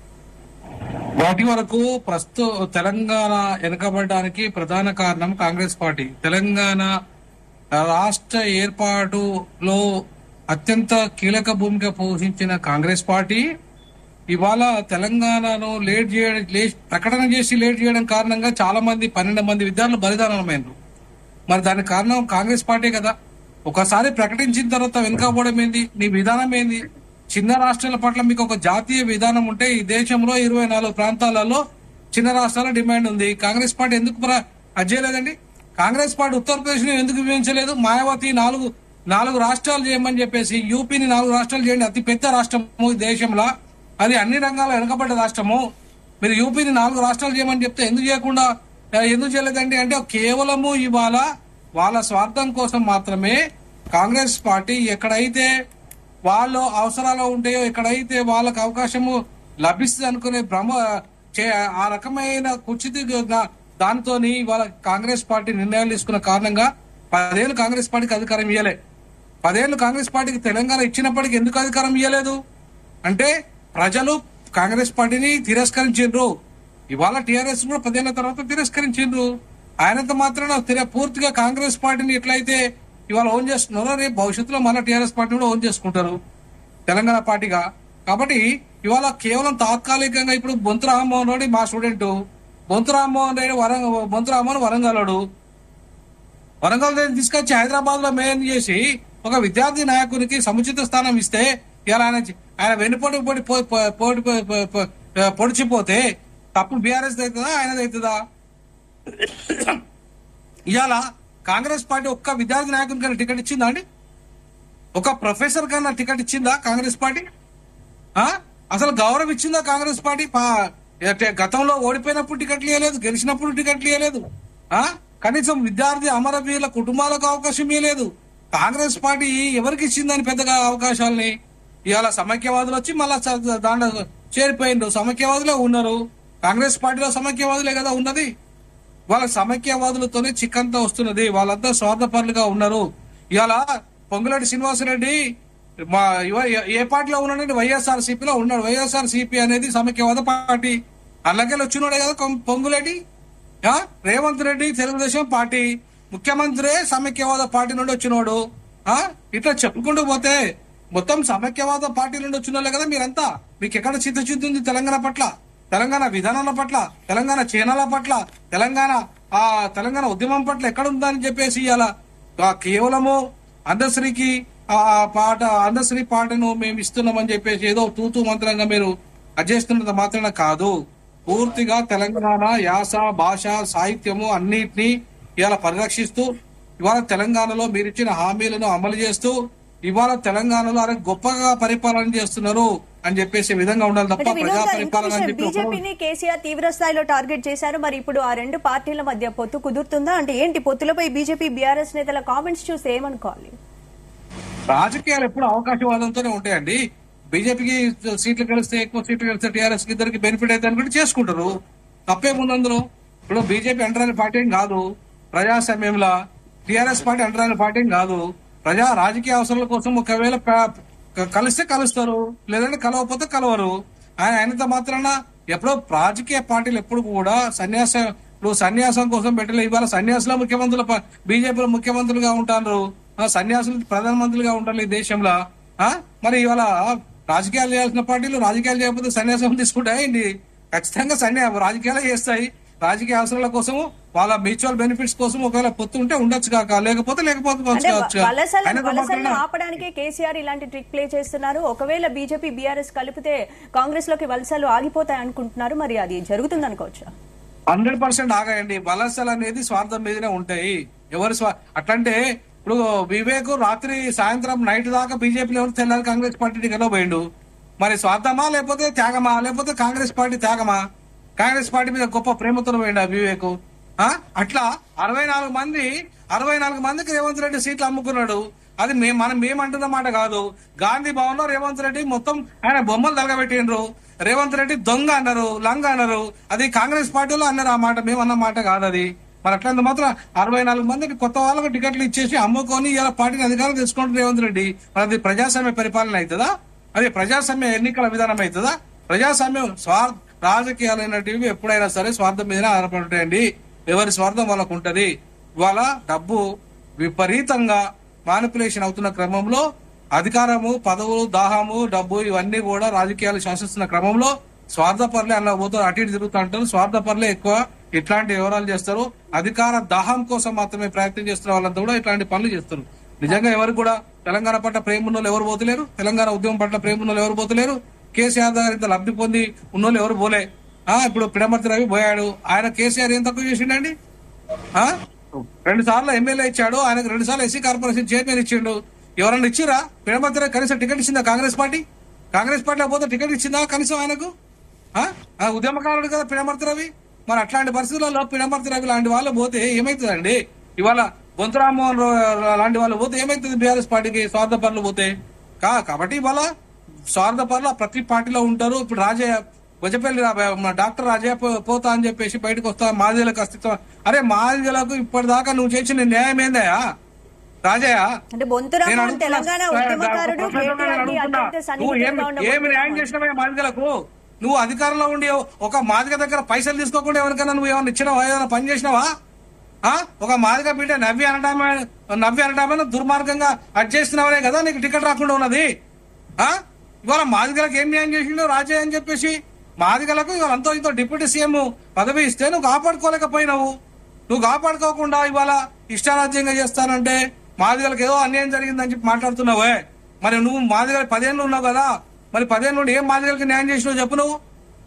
వాటి వరకు ప్రస్తు తెలంగాణ వెనుకబడడానికి ప్రధాన కారణం కాంగ్రెస్ పార్టీ తెలంగాణ రాష్ట్ర ఏర్పాటులో అత్యంత కీలక భూమిక పోషించిన కాంగ్రెస్ పార్టీ ఇవాళ తెలంగాణను లేట్ చేయడం లే- ప్రకటన చేసి లేట్ చేయడం కారణంగా చాలా మంది పన్నెండు మంది విద్యార్థులు బలిదానమైనరు మరి దానికి కారణం కాంగ్రెస్ పార్టీ కదా ఒకసారి ప్రకటించిన తర్వాత వెనుకపోవడం ఏంది నీ విధానం ఏంది చిన్న రాష్ట్రాల పట్ల మీకు ఒక జాతీయ విధానం ఉంటే ఈ దేశంలో ఇరవై నాలుగు ప్రాంతాలలో చిన్న రాష్ట్రాల డిమాండ్ ఉంది కాంగ్రెస్ పార్టీ ఎందుకు ప్ర- అది చేయలేదండి కాంగ్రెస్ పార్టీ ఉత్తరప్రదేశ్ ని ఎందుకు విభజించలేదు మాయావతి నాలుగు నాలుగు రాష్ట్రాలు చేయమని చెప్పేసి యూపీని నాలుగు రాష్ట్రాలు చేయండి అతి పెద్ద రాష్ట్రము ఈ దేశంలో అది అన్ని రంగాల వెనుకబడ్డ రాష్ట్రము మీరు యూపీని నాలుగు రాష్ట్రాలు చేయమని చెప్తే ఎందుకు చేయకుండా ఆ, ఎందుకు చేయలేదండి అంటే కేవలము ఇవాళ వాళ్ళ స్వార్థం కోసం మాత్రమే కాంగ్రెస్ పార్టీ ఎక్కడైతే వాళ్ళు అవసరాలు ఉంటాయో ఎక్కడైతే వాళ్ళకి అవకాశము లభిస్తుంది అనుకునే భ్రమ చే- ఆ రకమైన కుచితి దాంతో వాళ్ళ కాంగ్రెస్ పార్టీ నిర్ణయాలు తీసుకున్న కారణంగా పదేళ్ళు కాంగ్రెస్ పార్టీకి అధికారం ఇవ్వలే పదేళ్ళు కాంగ్రెస్ పార్టీకి తెలంగాణ ఇచ్చినప్పటికీ ఎందుకు అధికారం ఇవ్వలేదు అంటే ప్రజలు కాంగ్రెస్ పార్టీని తిరస్కరించిండ్రు ఇవాళ టిఆర్ఎస్ కూడా పదేళ్ల తర్వాత తిరస్కరించిండ్రు ఆయనంత మాత్రాన తిర- పూర్తిగా కాంగ్రెస్ పార్టీని ఎట్లయితే ఇవాళ ఓన్ చేస్తున్నారో రేపు భవిష్యత్తులో మన టిఆర్ఎస్ పార్టీని కూడా ఓన్ చేసుకుంటారు తెలంగాణ పార్టీగా కాబట్టి ఇవాళ కేవలం తాత్కాలికంగా ఇప్పుడు బొంతు రామ్మోహన్ రెడ్డి మా స్టూడెంట్ బొంతు రామ్మోహన్ రెడ్డి వరంగ బొంతు రామ్మోహన్ వరంగల్లోడు వరంగల్ దగ్గర తీసుకొచ్చి హైదరాబాద్ లో మేయర్ చేసి ఒక విద్యార్థి నాయకునికి సముచిత స్థానం ఇస్తే ఇలా ఆయన ఆయన వెనుపడి పొడి పొ- పొ- పొడి పొ- పొ- పొ- పొడిచిపోతే తప్పు బీఆర్ఎస్ అవుతుందా ఆయనది అవుతుందా ఇవాళ కాంగ్రెస్ పార్టీ ఒక్క విద్యార్థి నాయకునికైనా టికెట్ ఇచ్చిందా అండి ఒక ప్రొఫెసర్ కన్నా టికెట్ ఇచ్చిందా కాంగ్రెస్ పార్టీ ఆ అసలు గౌరవం ఇచ్చిందా కాంగ్రెస్ పార్టీ పా- అంటే గతంలో ఓడిపోయినప్పుడు టికెట్లు ఇవ్వలేదు గెలిచినప్పుడు టికెట్లు ఇవ్వలేదు ఆ కనీసం విద్యార్థి అమరవీరుల కుటుంబాలకు అవకాశం ఇవ్వలేదు కాంగ్రెస్ పార్టీ ఎవరికి ఇచ్చిందని పెద్దగా అవకాశాలని ఇవాళ సమైక్యవాదులు వచ్చి మళ్ళా చ- దాంట్లో చేరిపోయిండ్రు సమైక్యవాదులే ఉన్నారు కాంగ్రెస్ పార్టీలో సమైక్యవాదులే కదా ఉన్నది వాళ్ళ సమైక్యవాదులతోనే చిక్కంతా వస్తున్నది వాళ్ళంతా స్వార్థపరులుగా ఉన్నారు ఇవాళ పొంగులేటి శ్రీనివాసరెడ్డి మా ఇవ- ఏ- ఏ పార్టీలో ఉన్నాడంటే వైఎస్ఆర్ సిపిలో ఉన్నాడు వైఎస్ఆర్ సిపి అనేది సమైక్యవాద పార్టీ అలాగే వచ్చినాడే కదా కొం- పొంగులేటి ఆ? రేవంత్ రెడ్డి తెలుగుదేశం పార్టీ ముఖ్యమంత్రి సమైక్యవాద పార్టీ నుండి వచ్చినోడు ఆ ఇట్లా చెప్పుకుంటూ పోతే మొత్తం సమైక్యవాద పార్టీ నుండి వచ్చిన వాళ్ళే కదా మీరంతా మీకు ఎక్కడ చిత్తశుద్ధి ఉంది తెలంగాణ పట్ల తెలంగాణ విధానాల పట్ల తెలంగాణ చీనాల పట్ల తెలంగాణ ఆ తెలంగాణ ఉద్యమం పట్ల ఎక్కడ ఉందని చెప్పేసి ఇవాళ ఆ కేవలము అందశ్రీకి ఆ పాట అందశ్రీ పాటను మేము ఇస్తున్నామని చెప్పేసి ఏదో తూతూ మంత్రంగా మీరు అజేస్తున్నది మాత్రమే కాదు పూర్తిగా తెలంగాణ యాస భాష సాహిత్యము అన్నిటినీ ఇవాళ పరిరక్షిస్తూ ఇవాళ తెలంగాణలో మీరిచ్చిన హామీలను అమలు చేస్తూ ఇవాళ తెలంగాణలో అరే గొప్పగా పరిపాలన చేస్తున్నారు అని చెప్పేసి విధంగా ఉండాలి తప్ప అయితే ప్రజా వినోద్ గారు, ఇంకో పరిపాలన అని విషయం చెప్పి ఒకరు- బీజేపీని కేసీఆర్ తీవ్ర స్థాయిలో టార్గెట్ చేశారు మరి ఇప్పుడు ఆ రెండు పార్టీల మధ్య పొత్తు కుదురుతుందా అంటే ఏంటి పొత్తులపై బీజేపీ బీఆర్ఎస్ నేతల కామెంట్స్ చూసి ఏమనుకోవాలి రాజకీయాలు ఎప్పుడు అవకాశవాదంతోనే ఉంటాయండి బీజేపీకి సీట్లు కలిస్తే ఎక్కువ సీట్లు కలిస్తే టీఆర్ఎస్ కి ఇద్దరికి బెనిఫిట్ అయితే అనుకుంటే చేసుకుంటారు తప్పేముంది అందులో ఇప్పుడు బీజేపీ అంటరాని పార్టీ ఏం కాదు ప్రజాస్వామ్యంలో టీఆర్ఎస్ పార్టీ అంటరాని పార్టీ ఏం కాదు ప్రజా రాజకీయ అవసరాల కోసం ఒకవేళ ప- క- కలిస్తే కలుస్తారు లేదంటే కలవకపోతే కలవరు ఆయన ఆయనంత మాత్రాన ఎప్పుడో రాజకీయ పార్టీలు ఎప్పుడు కూడా సన్యాసం ఇప్పుడు సన్యాసం కోసం పెట్టలే ఇవాళ సన్యాసుల ముఖ్యమంత్రులు ప- బీజేపీలో ముఖ్యమంత్రులుగా ఉంటారు ఆ, సన్యాసులు ప్రధానమంత్రులుగా ఉంటారు ఈ దేశంలో ఆ మరి ఇవాళ రాజకీయాలు చేయాల్సిన పార్టీలు రాజకీయాలు చేయకపోతే సన్యాసం తీసుకుంటాయండి ఖచ్చితంగా సన్యా రాజకీయాలు చేస్తాయి రాజకీయ అవసరాల కోసం వాళ్ళ మ్యూచువల్ బెనిఫిట్స్ కోసం ఒకవేళ పొత్తు ఉంటే ఉండొచ్చు కాక లేకపోతే లేకపోతే అంటే కావచ్చు. వలసల అయినంత వలసలను మాత్రాన- ఆపడానికే కేసీఆర్ ఇలాంటి ట్రిక్ ప్లే చేస్తున్నారు ఒకవేళ బీజేపీ బీఆర్ఎస్ కలిపితే కాంగ్రెస్ లోకి వలసలు ఆగిపోతాయి అనుకుంటున్నారు మరి అది జరుగుతుంది అనుకోవచ్చా హండ్రెడ్ పర్సెంట్ ఆగాయండి వలసలు అనేది స్వార్థం మీదనే ఉంటాయి ఎవరు స్వా అట్లంటే ఇప్పుడు వివేక్ రాత్రి సాయంత్రం నైట్ దాకా బీజేపీలో ఎవరు తెల్లారి కాంగ్రెస్ పార్టీని గెలవబోయిండు మరి స్వార్థమా లేకపోతే త్యాగమా లేకపోతే కాంగ్రెస్ పార్టీ త్యాగమా కాంగ్రెస్ పార్టీ మీద గొప్ప ప్రేమతో పోయిండు ఆ వివేక్ ఆ? అట్లా అరవై నాలుగు మంది అరవై నాలుగు మందికి రేవంత్ రెడ్డి సీట్లు అమ్ముకున్నాడు అది మేము మనం మేమంటున్న మాట కాదు గాంధీ భవన్ లో రేవంత్ రెడ్డి మొత్తం ఆయన బొమ్మలు తలగబెట్టిండ్రు రేవంత్ రెడ్డి దొంగ అన్నారు లంగ అన్నారు అది కాంగ్రెస్ పార్టీలో అన్నారు ఆ మాట మేము అన్న మాట కాదు అది మరి అట్లంత మాత్రం అరవై నాలుగు మందికి కొత్త వాళ్ళకి టికెట్లు ఇచ్చేసి అమ్ముకొని ఇలా పార్టీని అధికారం తీసుకుంటారు రేవంత్ రెడ్డి మరి అది ప్రజాస్వామ్య పరిపాలన అవుతుందా అది ప్రజాస్వామ్య ఎన్నికల విధానం అవుతుందా ప్రజాస్వామ్యం స్వార్థ రాజకీయాలైనటివి ఎప్పుడైనా సరే స్వార్థం మీదనే ఆధారపడి ఉంటాయండి ఎవరి స్వార్థం వాళ్ళకు ఉంటది ఇవాళ డబ్బు విపరీతంగా మానిపులేషన్ అవుతున్న క్రమంలో అధికారము పదవులు దాహము డబ్బు ఇవన్నీ కూడా రాజకీయాలు శాసిస్తున్న క్రమంలో స్వార్థపరులే అలా పోతారు అటు ఇటు తిరుగుతూ అంటారు స్వార్థపరులే ఎక్కువ ఇట్లాంటి వివరాలు చేస్తారు అధికార దాహం కోసం మాత్రమే ప్రయత్నం చేస్తున్న వాళ్ళంతా కూడా ఇట్లాంటి పనులు చేస్తారు నిజంగా ఎవరు కూడా తెలంగాణ పట్ల ప్రేమ ఉన్నోళ్ళు ఎవరు పోతలేరు తెలంగాణ ఉద్యమం పట్ల ప్రేమ ఉన్నోళ్ళు ఎవరు పోతలేరు కేసీఆర్ దగ్గర ఇంత లబ్ధి పొంది ఉన్నోళ్ళు ఎవరు పోలే ఆ ఇప్పుడు పిడమర్తి రవి పోయాడు ఆయన కేసీఆర్ ఏం తక్కువ చేసిండండి ఆ? రెండు సార్లు ఎమ్మెల్యే ఇచ్చాడు ఆయనకు రెండు సార్లు ఎస్సీ కార్పొరేషన్ చైర్మన్ ఇచ్చిండు ఎవరన్నా ఇచ్చిరా పిడమర్తి రవి కనీసం టికెట్ ఇచ్చిందా కాంగ్రెస్ పార్టీ కాంగ్రెస్ పార్టీలో పోతే టికెట్ ఇచ్చిందా కనీసం ఆయనకు ఆ? ఆ ఉద్యమకారుడు కదా పిడమర్తి రవి మరి అట్లాంటి పరిస్థితులలో పిడమర్తి రవి లాంటి వాళ్ళు పోతే ఏమైతుందండి ఇవాళ బొంతు రామ్మోహన్ రావు లాంటి వాళ్ళు పోతే ఏమైతుంది బీఆర్ఎస్ పార్టీకి స్వార్థ పనులు పోతే కా కాబట్టి ఇవాళ స్వార్థ పనులు ప్రతి పార్టీలో ఉంటారు ఇప్పుడు రాజయ్య గజపల్లి రా- మన డాక్టర్ రాజయ్య పో- పోతా అని చెప్పేసి బయటకు వస్తా మాదిగలకు అస్తిత్వం అరే మాదిగలకు ఇప్పటిదాకా నువ్వు చేసిన న్యాయం ఏందయ్యా రాజయ్య అంటే బొంతురామోహన్ నేను అడుగుతున్నా, తెలంగాణ సార్, ఉద్యమకారుడు ప్రొఫెసర్ గారిని కేటీఆర్ కి అడుగుతున్నా. అత్యంత నువ్వు ఏమి సన్నిహితంగా ఉన్న ఏమి న్యాయం బొంతురామోహన్. చేసినవే మాదిగలకు నువ్వు అధికారంలో ఉండి ఒక మాదిగ దగ్గర పైసలు తీసుకోకుండా ఎవరికైనా నువ్వు ఏమైనా ఇచ్చినావా ఏదైనా పని చేసినావా ఆ? ఒక మాదిగ బిడ్డ నవ్వి అనటమే నవ్వి అనటమే దుర్మార్గంగా అది చేస్తున్నావనే కదా నీకు టికెట్ రాకుండా ఉన్నది ఆ ఇవాళ మాదిగలకు ఏం న్యాయం చేసిండో రాజే అని చెప్పేసి మాదిగలకు ఇవాళ అంతో ఇంతో డిప్యూటీ సీఎం పదవి ఇస్తే నువ్వు కాపాడుకోలేకపోయినావు నువ్వు కాపాడుకోకుండా ఇవాళ ఇష్టారాజ్యంగా చేస్తానంటే మాదిగలకు ఏదో అన్యాయం జరిగిందని చెప్పి మాట్లాడుతున్నావే మరి నువ్వు మాదిగ పదేళ్ళు ఉన్నావు కదా మరి పదేళ్ళు నుండి ఏ మాదిగలకి న్యాయం చేసినావు చెప్పు నువ్వు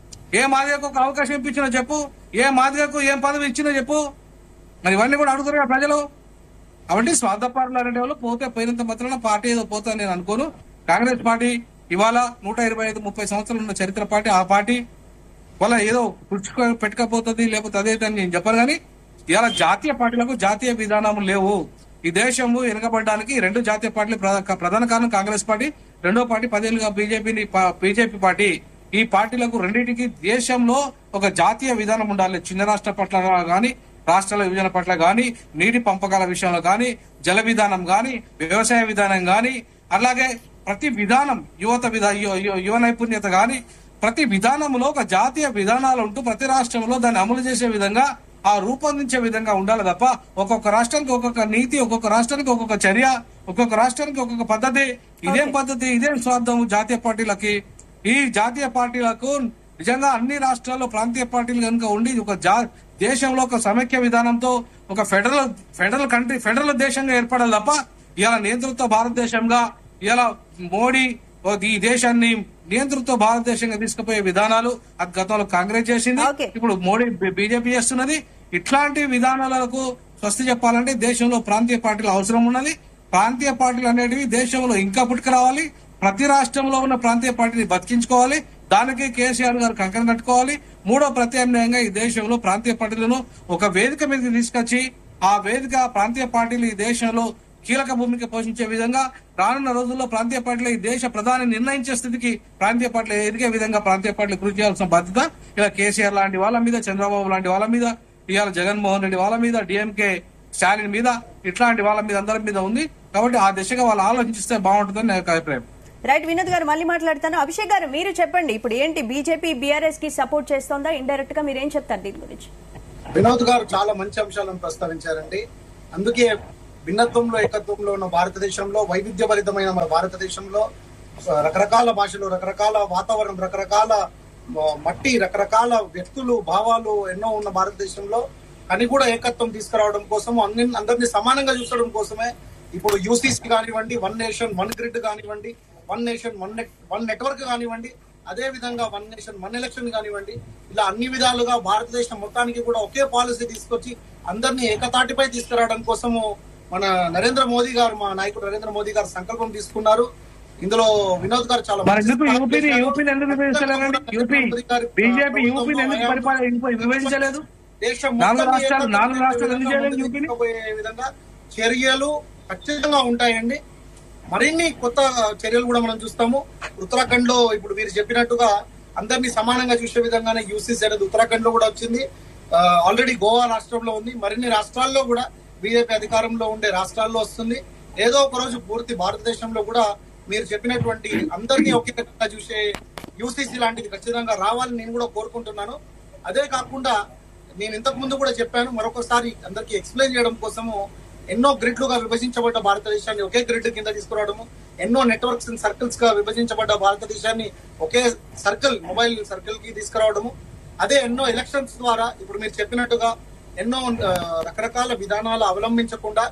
ఏ మాదిగకు ఒక అవకాశం ఇప్పించినా చెప్పు ఏ మాదిగకు ఏం పదవి ఇచ్చినా చెప్పు మరి ఇవన్నీ కూడా అడుగుతారు కదా ప్రజలు కాబట్టి స్వార్థపరులు అనే వాళ్ళు పోతే పోయినంత మాత్రాన పార్టీ ఏదో పోతుందని నేను అనుకోను కాంగ్రెస్ పార్టీ ఇవాళ నూట ఇరవై ఐదు ముప్పై సంవత్సరాలు ఉన్న చరిత్ర పార్టీ ఆ పార్టీ వాళ్ళ ఏదో పుచ్చుకో పెట్టుకపోతుంది లేకపోతే అదే అని నేను చెప్పను కానీ ఇవాళ జాతీయ పార్టీలకు జాతీయ విధానాలు లేవు ఈ దేశము వెనుకబడడానికి ఈ రెండు జాతీయ పార్టీలు ప్రధా- ప్రధాన కారణం కాంగ్రెస్ పార్టీ రెండో పార్టీ పదేళ్ళుగా బీజేపీని బీజేపీ పార్టీ ఈ పార్టీలకు రెండింటికి దేశంలో ఒక జాతీయ విధానం ఉండాలి చిన్న రాష్ట్ర పట్ల గాని రాష్ట్రాల విభజన పట్ల గాని నీటి పంపకాల విషయంలో గాని జల విధానం గాని వ్యవసాయ విధానం గాని అలాగే ప్రతి విధానం యువత విధా యు- యు- యువ నైపుణ్యత గాని ప్రతి విధానంలో ఒక జాతీయ విధానాలు ఉంటూ ప్రతి రాష్ట్రంలో దాన్ని అమలు చేసే విధంగా ఆ రూపొందించే విధంగా ఉండాలి తప్ప ఒక్కొక్క రాష్ట్రానికి ఒక్కొక్క నీతి ఒక్కొక్క రాష్ట్రానికి ఒక్కొక్క చర్య ఒక్కొక్క రాష్ట్రానికి ఒక్కొక్క పద్ధతి ఇదేం పద్ధతి ఇదేం స్వార్థం జాతీయ పార్టీలకి ఈ జాతీయ పార్టీలకు నిజంగా అన్ని రాష్ట్రాల్లో ప్రాంతీయ పార్టీలు కనుక ఉండి ఒక జా దేశంలో ఒక సమైక్య విధానంతో ఒక ఫెడరల్ ఫెడరల్ కంట్రీ ఫెడరల్ దేశంగా ఏర్పడాలి తప్ప ఇలా నియంతృత్వ భారతదేశంగా ఇలా మోడీ ఓ ఈ దేశాన్ని నియంతృత్వ భారతదేశంగా తీసుకుపోయే విధానాలు అది గతంలో కాంగ్రెస్ చేసింది Okay. ఇప్పుడు మోడీ బి- బీజేపీ చేస్తున్నది ఇట్లాంటి విధానాలకు స్వస్తి చెప్పాలంటే దేశంలో ప్రాంతీయ పార్టీలు అవసరం ఉన్నది ప్రాంతీయ పార్టీలు అనేటివి దేశంలో ఇంకా పుట్టుకురావాలి ప్రతి రాష్ట్రంలో ఉన్న ప్రాంతీయ పార్టీని బతికించుకోవాలి దానికి కేసీఆర్ గారు కంకణం కట్టుకోవాలి మూడో ప్రత్యామ్నాయంగా ఈ దేశంలో ప్రాంతీయ పార్టీలను ఒక వేదిక మీదకి తీసుకొచ్చి ఆ వేదిక ప్రాంతీయ పార్టీలు ఈ దేశంలో కీలక భూమిక పోషించే విధంగా రానున్న రోజుల్లో ప్రాంతీయ పార్టీలు ఈ దేశ ప్రధాని నిర్ణయించే స్థితికి ప్రాంతీయ పార్టీలు ఎదిగే విధంగా ప్రాంతీయ పార్టీలు కృషి చేయాల్సిన బాధ్యత ఇలా కేసీఆర్ లాంటి వాళ్ళ మీద చంద్రబాబు లాంటి వాళ్ళ మీద ఇవాళ జగన్మోహన్ రెడ్డి వాళ్ళ మీద డిఎంకే స్టాలిన్ మీద ఇట్లాంటి వాళ్ళ మీద అందరి మీద ఉంది కాబట్టి ఆ దిశగా వాళ్ళు ఆలోచిస్తే బాగుంటుందని నా యొక్క అభిప్రాయం రైట్ వినోద్ గారు మళ్ళీ మాట్లాడతాను అభిషేక్ గారు మీరు చెప్పండి ఇప్పుడు ఏంటి బీజేపీ బీఆర్ఎస్ కి సపోర్ట్ చేస్తోందా ఇండైరెక్ట్ గా మీరు ఏం చెప్తారు దీని గురించి వినోద్ గారు చాలా మంచి అంశాలను ప్రస్తావించారండి అందుకే భిన్నత్వంలో ఏకత్వంలో ఉన్న భారతదేశంలో వైవిధ్యభరితమైన మన భారతదేశంలో ఆ, రకరకాల భాషలు రకరకాల వాతావరణం రకరకాల మ- మట్టి రకరకాల వ్యక్తులు భావాలు ఎన్నో ఉన్న భారతదేశంలో అని కూడా ఏకత్వం తీసుకురావడం కోసం అన్ని అందరినీ సమానంగా చూసడం కోసమే ఇప్పుడు యూసీసీ కానివ్వండి వన్ నేషన్ వన్ గ్రిడ్ కానివ్వండి one nation one net one network కానివ్వండి అదే విధంగా వన్ నేషన్ వన్ ఎలక్షన్ కానివ్వండి ఇలా అన్ని విధాలుగా భారతదేశం మొత్తానికి కూడా ఒకే పాలసీ తీసుకొచ్చి అందరినీ ఏకతాటిపై తీసుకురావడం కోసము మన నరేంద్ర మోదీ గారు మా నాయకుడు నరేంద్ర మోదీ గారు సంకల్పం తీసుకున్నారు ఇందులో వినోద్ గారు చాలా మరి మంచి ఎందుకు స్థానం యూపీని చేశారు. యూపీని ఎందుకు విభజించలేదండి యూపీ మోదీ గారి బీజేపీ యూపీని ఎందుకు ప్రభుత్వంలో పరిపాలన విభజించలేదు దేశం నాలుగు మొత్తాన్ని రాష్ట్రాలు ఏకత్వం నాలుగు రాష్ట్రాలు చేసే ఎందుకు చేయలేదు విధంగా యూపీని తీసుకుపోయే విధంగా చర్యలు ఖచ్చితంగా ఉంటాయండి మరిన్ని కొత్త చర్యలు కూడా మనం చూస్తాము ఉత్తరాఖండ్ లో ఇప్పుడు మీరు చెప్పినట్టుగా అందరినీ సమానంగా చూసే విధంగానే యూసీసీ అనేది ఉత్తరాఖండ్ లో కూడా వచ్చింది ఆల్రెడీ గోవా రాష్ట్రంలో ఉంది మరిన్ని రాష్ట్రాల్లో కూడా బీజేపీ అధికారంలో ఉండే రాష్ట్రాల్లో వస్తుంది ఏదో ఒక రోజు పూర్తి భారతదేశంలో కూడా మీరు చెప్పినటువంటి అందరినీ ఒకే రకంగా చూసే యూసీసీ లాంటిది ఖచ్చితంగా రావాలని నేను కూడా కోరుకుంటున్నాను అదే కాకుండా నేను ఇంతకు ముందు కూడా చెప్పాను మరొకసారి అందరికి ఎక్స్ప్లెయిన్ చేయడం కోసము ఎన్నో గ్రిడ్లుగా విభజించబడ్డ భారతదేశాన్ని ఒకే గ్రిడ్ కింద తీసుకురావడము ఎన్నో నెట్వర్క్స్ అండ్ సర్కిల్స్ గా విభజించబడ్డ భారతదేశాన్ని ఒకే సర్కిల్ మొబైల్ సర్కిల్ కి తీసుకురావడము అదే ఎన్నో ఎలక్షన్స్ ద్వారా ఇప్పుడు మీరు చెప్పినట్టుగా ఎన్నో ఆ, రకరకాల విధానాలు అవలంబించకుండా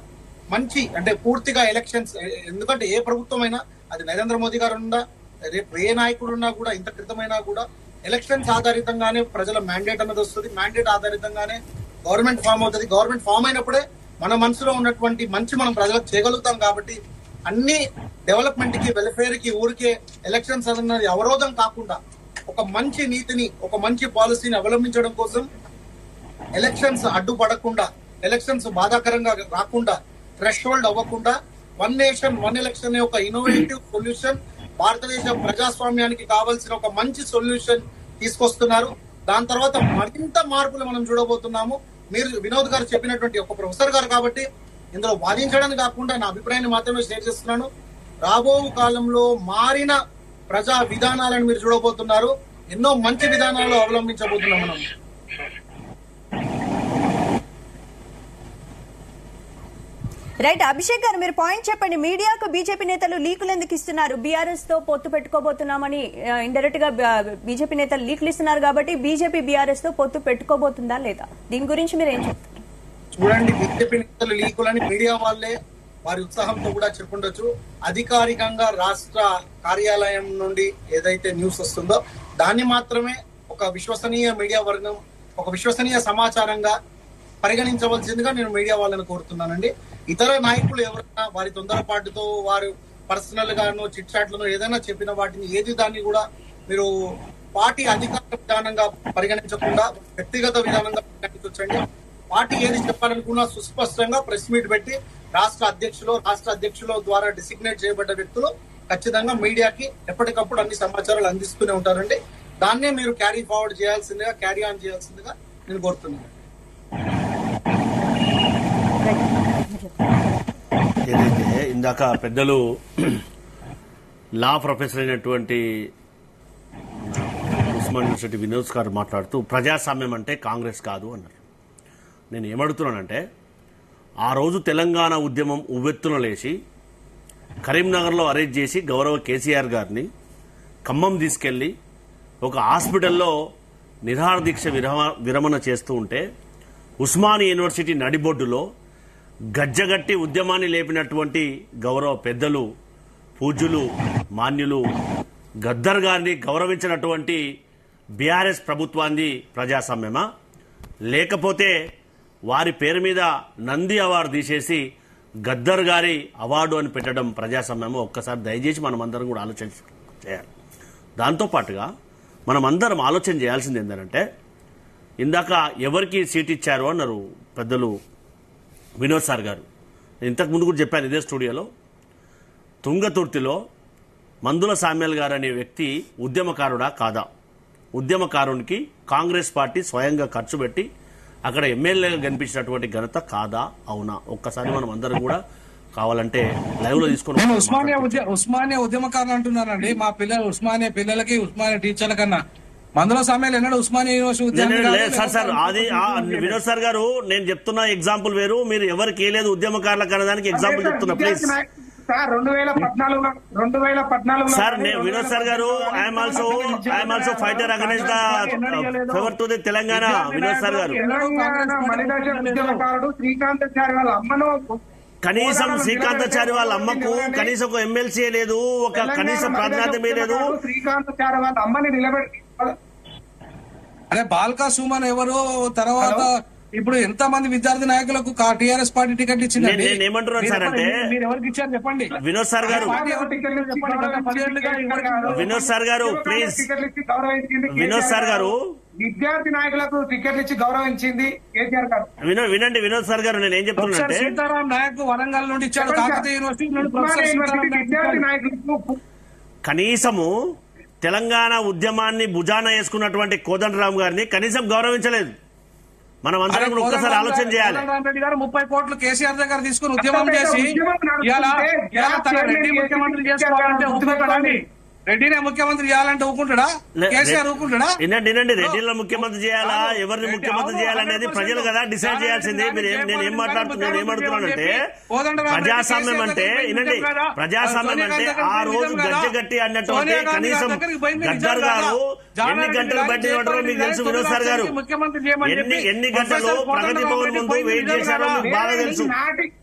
మంచి అంటే పూర్తిగా ఎలక్షన్స్ ఎందుకంటే ఏ ప్రభుత్వం అయినా అది నరేంద్ర మోదీ గారు ఉన్నా రేపు ఏ నాయకుడు ఉన్నా కూడా ఇంత క్రితమైనా కూడా ఎలక్షన్స్ ఆధారితంగానే ప్రజల మ్యాండేట్ అన్నది వస్తుంది మ్యాండేట్ ఆధారితంగానే గవర్నమెంట్ ఫామ్ అవుతుంది గవర్నమెంట్ ఫామ్ అయినప్పుడే మన మనసులో ఉన్నటువంటి మంచి మనం ప్రజలకు చేయగలుగుతాం కాబట్టి అన్ని డెవలప్మెంట్ కి వెల్ఫేర్ కి ఊరికే ఎలక్షన్స్ అన్నది అవరోధం కాకుండా ఒక మంచి నీతిని ఒక మంచి పాలసీని అవలంబించడం కోసం ఎలక్షన్స్ అడ్డుపడకుండా ఎలక్షన్స్ బాధాకరంగా రాకుండా థ్రెష్ హోల్డ్ అవ్వకుండా వన్ నేషన్ వన్ ఎలక్షన్ అనే ఒక ఇన్నోవేటివ్ సొల్యూషన్ భారతదేశ ప్రజాస్వామ్యానికి కావాల్సిన ఒక మంచి సొల్యూషన్ తీసుకొస్తున్నారు దాని తర్వాత మరింత మార్పులు మనం చూడబోతున్నాము మీరు వినోద్ గారు చెప్పినటువంటి ఒక ప్రొఫెసర్ గారు కాబట్టి ఇందులో వాదించడానికి కాకుండా నా అభిప్రాయాన్ని మాత్రమే షేర్ చేస్తున్నాను రాబో కాలంలో మారిన ప్రజా విధానాలను మీరు చూడబోతున్నారు ఎన్నో మంచి విధానాలు అవలంబించబోతున్నాం మనం రైట్ అభిషేక్ గారు మీరు పాయింట్ చెప్పండి మీడియాకు బీజేపీ నేతలు లీకులు ఎందుకు ఇస్తున్నారు బీఆర్ఎస్ తో పొత్తు పెట్టుకోబోతున్నామని ఇండైరెక్ట్ గా బీజేపీ నేతలు లీకులు ఇస్తున్నారు కాబట్టి బీజేపీ బీఆర్ఎస్ తో పొత్తు పెట్టుకోబోతుందా లేదా దీని గురించి మీరు ఏం చెప్తారు చూడండి బీజేపీ నేతలు లీకులని మీడియా వాళ్ళే వారి ఉత్సాహంతో కూడా చెప్పుండొచ్చు అధికారికంగా రాష్ట్ర కార్యాలయం నుండి ఏదైతే న్యూస్ వస్తుందో దాన్ని మాత్రమే ఒక విశ్వసనీయ మీడియా వర్గం ఒక విశ్వసనీయ సమాచారంగా పరిగణించవలసిందిగా నేను మీడియా వాళ్ళని కోరుతున్నానండి ఇతర నాయకులు ఎవరైనా వారి తొందరపాటుతో వారు పర్సనల్ గాను చిట్ చాట్లను ఏదైనా చెప్పిన వాటిని ఏది దాన్ని కూడా మీరు పార్టీ అధికార విధానంగా పరిగణించకుండా వ్యక్తిగత విధానంగా పరిగణించండి పార్టీ ఏది చెప్పాలనుకున్నా సుస్పష్టంగా ప్రెస్ మీట్ పెట్టి రాష్ట్ర అధ్యక్షులు రాష్ట్ర అధ్యక్షుల ద్వారా డిసిగ్నేట్ చేయబడ్డ వ్యక్తులు ఖచ్చితంగా మీడియాకి ఎప్పటికప్పుడు అన్ని సమాచారాలు అందిస్తూనే ఉంటారండి దాన్నే మీరు క్యారీ ఫార్వర్డ్ చేయాల్సిందిగా క్యారీ ఆన్ చేయాల్సిందిగా నేను కోరుతున్నాను ఏదైతే ఇందాక పెద్దలు లా ప్రొఫెసర్ అయినటువంటి ఉస్మాన్ యూనివర్సిటీ వినోద్ గారు మాట్లాడుతూ ప్రజాస్వామ్యం అంటే కాంగ్రెస్ కాదు అన్నారు నేను ఏమడుగుతున్నానంటే ఆ రోజు తెలంగాణ ఉద్యమం ఉవ్వెత్తున లేచి కరీంనగర్లో అరెస్ట్ చేసి గౌరవ కేసీఆర్ గారిని ఖమ్మం తీసుకెళ్లి ఒక హాస్పిటల్లో నిరాహార దీక్ష విరమ విరమణ చేస్తూ ఉంటే ఉస్మానియా యూనివర్సిటీ నడిబొడ్డులో గజ్జగట్టి ఉద్యమాన్ని లేపినటువంటి గౌరవ పెద్దలు పూజ్యులు మాన్యులు గద్దర్ గారిని గౌరవించినటువంటి బీఆర్ఎస్ ప్రభుత్వాన్ని ప్రజాస్వామ్యమా లేకపోతే వారి పేరు మీద నంది అవార్డు తీసేసి గద్దర్ గారి అవార్డు అని పెట్టడం ప్రజాస్వామ్యమో ఒక్కసారి దయచేసి మనం అందరం కూడా ఆలోచన చేయాలి దాంతోపాటుగా మనం అందరం ఆలోచన చేయాల్సింది ఏంటంటే ఇందాక ఎవరికి సీట్ ఇచ్చారు అన్నారు పెద్దలు వినోద్ సార్ గారు నేను ఇంతకు ముందు కూడా చెప్పాను ఇదే స్టూడియోలో తుంగతుర్తిలో మందుల సామ్యాల్ గారు అనే వ్యక్తి ఉద్యమకారుడా కాదా ఉద్యమకారునికి కాంగ్రెస్ పార్టీ స్వయంగా ఖర్చు పెట్టి అక్కడ ఎమ్మెల్యేగా కనిపించినటువంటి ఘనత కాదా అవునా ఒక్కసారి మనం అందరం కూడా కావాలంటే లైవ్ లో తీసుకొని నేను ఉస్మానియా ఉద్య ఉస్మానియా ఉద్యమకారులు అంటున్నానండి మా పిల్లలు ఉస్మానియా పిల్లలకి ఉస్మానియా టీచర్ల కన్నా మందుల సమయాలు ఎన్నడూ ఉస్మానియా యూనివర్సిటీ లేదు, ఉద్యమం లేదు, లేదు, సార్ సార్ అది ఆ, వినోద్ సార్ గారు నేను చెప్తున్న ఎగ్జాంపుల్ వేరు మీరు ఎవరికి లేదు ఉద్యమకారులకు అన్నదానికి ఎగ్జాంపుల్ చెప్తున్నా ప్లీజ్ సార్ రెండు వేల పద్నాలుగులో రెండు వేల పద్నాలుగులో సార్ నే- Vinod sir garu I'm also I'm also fighter against the favour to the Telangana Vinod sir garu Telangana మణిదశ ఉద్యమకారుడు శ్రీకాంతాచారి వాళ్ళ అమ్మను కనీసం శ్రీకాంతాచారి వాళ్ళ అమ్మకు కనీసం ఒక ఎమ్మెల్సీ లేదు ఒక కనీసం ప్రాధాన్యతమే లేదు శ్రీకాంతాచారి వాళ్ళ అమ్మని నిలబెట్టి అదే బాల్కా సుమన్ ఎవరు తర్వాత ఇప్పుడు ఎంత మంది విద్యార్థి నాయకులకు టిఆర్ఎస్ పార్టీ టికెట్ ఇచ్చిందండి నేను- నేను ఏమంటున్నాను సార్ అంటే- మీరు- మీరు ఎవరికి ఇచ్చారు చెప్పండి వినోద్ సార్ గారు పార్టీ టికెట్లు ఇచ్చి గౌరవించింది. వినోద్ సార్ గారు ప్లీజ్ టికెట్లు ఇచ్చి గౌరవించింది వినోద్ సార్ గారు విద్యార్థి నాయకులకు టికెట్లు ఇచ్చి గౌరవించింది కేసీఆర్ గారు వినో వినండి వినోద్ సార్ గారు నేను ఏం ప్రొఫెసర్ చెప్తున్నా సీతారాం నాయక్ వరంగల్ నుండి ఇచ్చాడు కాకతీయ యూనివర్సిటీ నుండి ప్రొఫెసర్ ఉస్మానియా సీతారాం యూనివర్సిటీ నాయక్ విద్యార్థి ఇచ్చాడు. నాయకులకు కనీసము తెలంగాణ ఉద్యమాన్ని భుజాన వేసుకున్నటువంటి కోదండరామ్ గారిని కనీసం గౌరవించలేదు మనం అందరం కూడా ఒక్కసారి ఆలోచన చేయాలి కోదండరాం రెడ్డి గారు ముప్పై కోట్లు కేసీఆర్ దగ్గర తీసుకుని ఉద్యమం అసలు చేసి ఉద్యమం నడుస్తుంటే ఇవాళ గ్యాస్ ఇవాళ తన రెడ్డి చైర్మన్ ముఖ్యమంత్రి కేసీఆర్ చేసుకోవాలంటే గారు ఒప్పుకుంటాడా అండి రెడ్డినే ముఖ్యమంత్రి చేయాలంటే ఒప్పుకుంటాడా లే- కేసీఆర్ రె- ఒప్పుకుంటాడా వినండి వినండి రెడ్డిలో ముఖ్యమంత్రి చేయాలా కాదు. ఎవరిని రెడ్డి ముఖ్యమంత్రి అవును, చేయాలనేది 100% ప్రజలు కదా డిసైడ్ చేయాల్సింది మీరు ఏం నేను ఏం మాట్లాడుతున్నా నేను ఏమడుతున్నానంటే ప్రజాస్వామ్యం అంటే వినండి ప్రజాస్వామ్యం అంటే ఆ రోజు గజ్జగట్టి అన్నటువంటి కనీసం గద్దర్ గారు ఎన్ని గంటలు బయట ఇవ్వడమో మీకు తెలుసు వినోద్ సార్ గారు ఎన్ని ఎన్ని గంటలు ప్రగతి భవన్ ముందు వెయిట్ చేశారో మీకు బాగా తెలుసు నాటి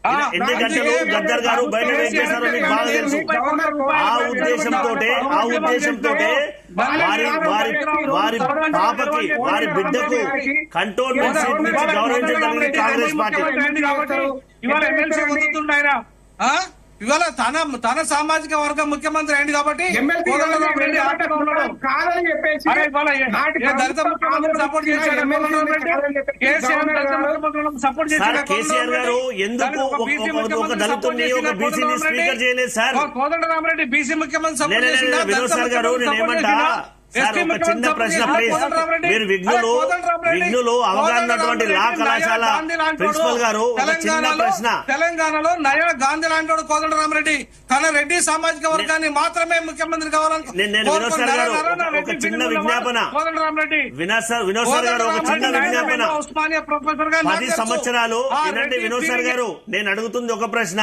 ఆ, ఎన్ని గంటలు గద్దర్ గారు బయట వెయిట్ చేశారో మీకు బాగా తెలుసు ఆ ఉద్దేశంతో ఆ ఉద్దేశంతో వారి వారి వారి పాపకి వారి బిడ్డకు కంటోన్మెంట్ సీట్ నుంచి గౌరవించగలిగింది కాంగ్రెస్ పార్టీ ఇవాళ ఎమ్మెల్సీ వదులుతుండు ఆయన ఆ? ఇవాళ తన తన సామాజిక వర్గం ముఖ్యమంత్రి అయింది కాబట్టి ఎమ్మెల్సీ కోదండరాం రెడ్డి ఆటలో ఉన్నాడు. కాదని చెప్పేసి అరే ఇవాళ ఏ- నాటి ఏ దళిత ముఖ్యమంత్రిని సపోర్ట్ చేశాడు కోదండరాం రెడ్డి? కేసీఆర్ దళిత ముఖ్యమంత్రులను సపోర్ట్ సార్ చేశాడు కేసీఆర్ గారు ఎందుకు ఒక- ఒక- ఒక దళితుడిని ఒక బీసీని స్పీకర్ చేయలేదు సార్ కోదండరాం రెడ్డి బీసీ ముఖ్యమంత్రి లే, లే, లే, లే, వినోద్ సార్ గారు నేను ఏమంటా సార్ ఒక చిన్న ప్రశ్న ప్లీజ్ మీరు విఘ్నులు విఘ్నులు అవగాహన ఉన్నటువంటి లా కళాశాల ప్రిన్సిపల్ గారు ఒక చిన్న ప్రశ్న తెలంగాణలో నయా గాంధీ లాంటి కోదండరామరెడ్డి తన రెడ్డి సామాజిక వర్గాన్ని మాత్రమే ముఖ్యమంత్రి కావాలని నేను- నేను వినోద్ సార్ గారు ఒక చిన్న విజ్ఞాపన. కోదండరామరెడ్డి వినోద్ సార్ వినోద్ సార్ గారు ఒక చిన్న విజ్ఞాపన ఉస్మానియా ప్రొఫెసర్ గా పది సంవత్సరాలు వినండి వినోద్ సార్ గారు నేను అడుగుతుంది ఒక ప్రశ్న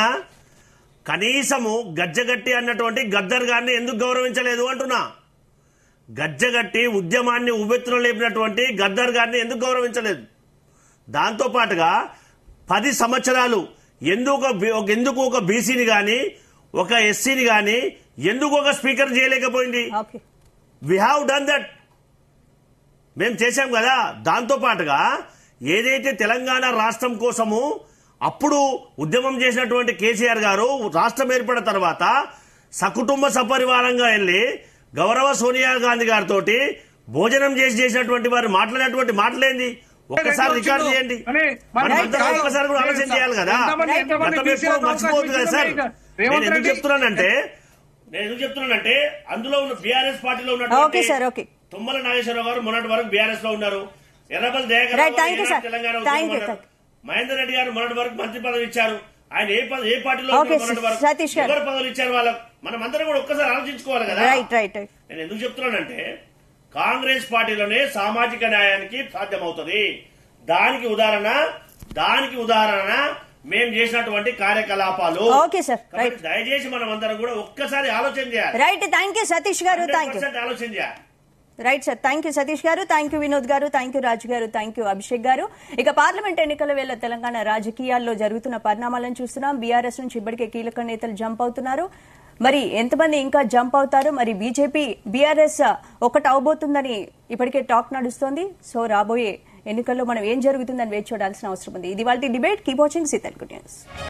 కనీసము గజ్జగట్టి అన్నటువంటి గద్దర్ గారిని ఎందుకు గౌరవించలేదు అంటున్నా గజ్జగట్టి ఉద్యమాన్ని ఉవ్వెత్తున లేపినటువంటి గద్దర్ గారిని ఎందుకు గౌరవించలేదు దాంతో పాటుగా పది సంవత్సరాలు ఎందుకు ఒక బి- ఒక- ఎందుకు ఒక బీసీని గాని ఒక ఎస్సీని గాని ఎందుకు ఒక స్పీకర్ చేయలేకపోయింది okay we have done that మేము చేశాం కదా దాంతో పాటుగా ఏదైతే తెలంగాణ రాష్ట్రం కోసము అప్పుడు ఉద్యమం చేసినటువంటి కేసీఆర్ గారు రాష్ట్రం ఏర్పడిన తర్వాత సకుటుంబ సపరివారంగా వెళ్ళి గౌరవ సోనియా గాంధీ గారితో భోజనం చేసి చేసినటువంటి వారు మాట్లాడినటువంటి మాటలేంది ఒక్కసారి రికార్డు చేయండి మనం అందరం ఒక్కసారి కూడా ఆలోచన చేయాలి కదా గతం ఎప్పుడు మర్చిపోవద్దు కదా సార్ నేను ఎందుకు చెప్తున్నానంటే నేను ఎందుకు చెప్తున్నానంటే అందులో ఉన్న బీఆర్ఎస్ పార్టీలో ఓకే ఉన్నటువంటి సార్ ఓకే తుమ్మల నాగేశ్వరరావు గారు మొన్నటి వరకు బీఆర్ఎస్ లో ఉన్నారు ఎర్రబల్ Dayakar Right, thank you, sir. Telangana Thank you, ఉద్యమం thank అన్నారు. మహేందర్ రెడ్డి గారు మొన్నటి వరకు మంత్రి పదవి ఇచ్చారు ఆయన ఏ పద- ఏ పార్టీలో Okay, ఉన్నారు మొన్నటి వరకు సతీష్ గారు. ఎవరు పదవులు ఇచ్చారు వాళ్ళకు మనం అందరం కూడా ఒక్కసారి ఆలోచించుకోవాలి కదా రైట్ రైట్ రైట్ నేను ఎందుకు చెప్తున్నానంటే కాంగ్రెస్ పార్టీలోనే సామాజిక న్యాయానికి సాధ్యమవుతుంది దానికి ఉదాహరణ దానికి ఉదాహరణ మేము చేసినటువంటి కార్యకలాపాలు ఓకే సార్ కాబట్టి రైట్ దయచేసి మనం అందరం కూడా ఒక్కసారి ఆలోచన చేయాలి right thank you Satish garu thank you 100% ఆలోచన చేయాలి right sir thank you Satish garu thank you Vinod గారు థ్యాంక్ యూ రాజు గారు థ్యాంక్ యూ అభిషేక్ గారు ఇక పార్లమెంట్ ఎన్నికల వేళ తెలంగాణ రాజకీయాల్లో జరుగుతున్న పరిణామాలను చూస్తున్నాం బీఆర్ఎస్ నుంచి ఇప్పటికే కీలక నేతలు జంప్ అవుతున్నారు మరి ఎంతమంది ఇంకా జంప్ అవుతారు మరి బీజేపీ బీఆర్ఎస్ ఒకటి అవబోతుందని ఇప్పటికే టాక్ నడుస్తోంది సో రాబోయే ఎన్నికల్లో మనం ఏం జరుగుతుందని వేచి చూడాల్సిన అవసరం ఉంది ఇది వాళ్ళ debate keep watching Zee Telugu news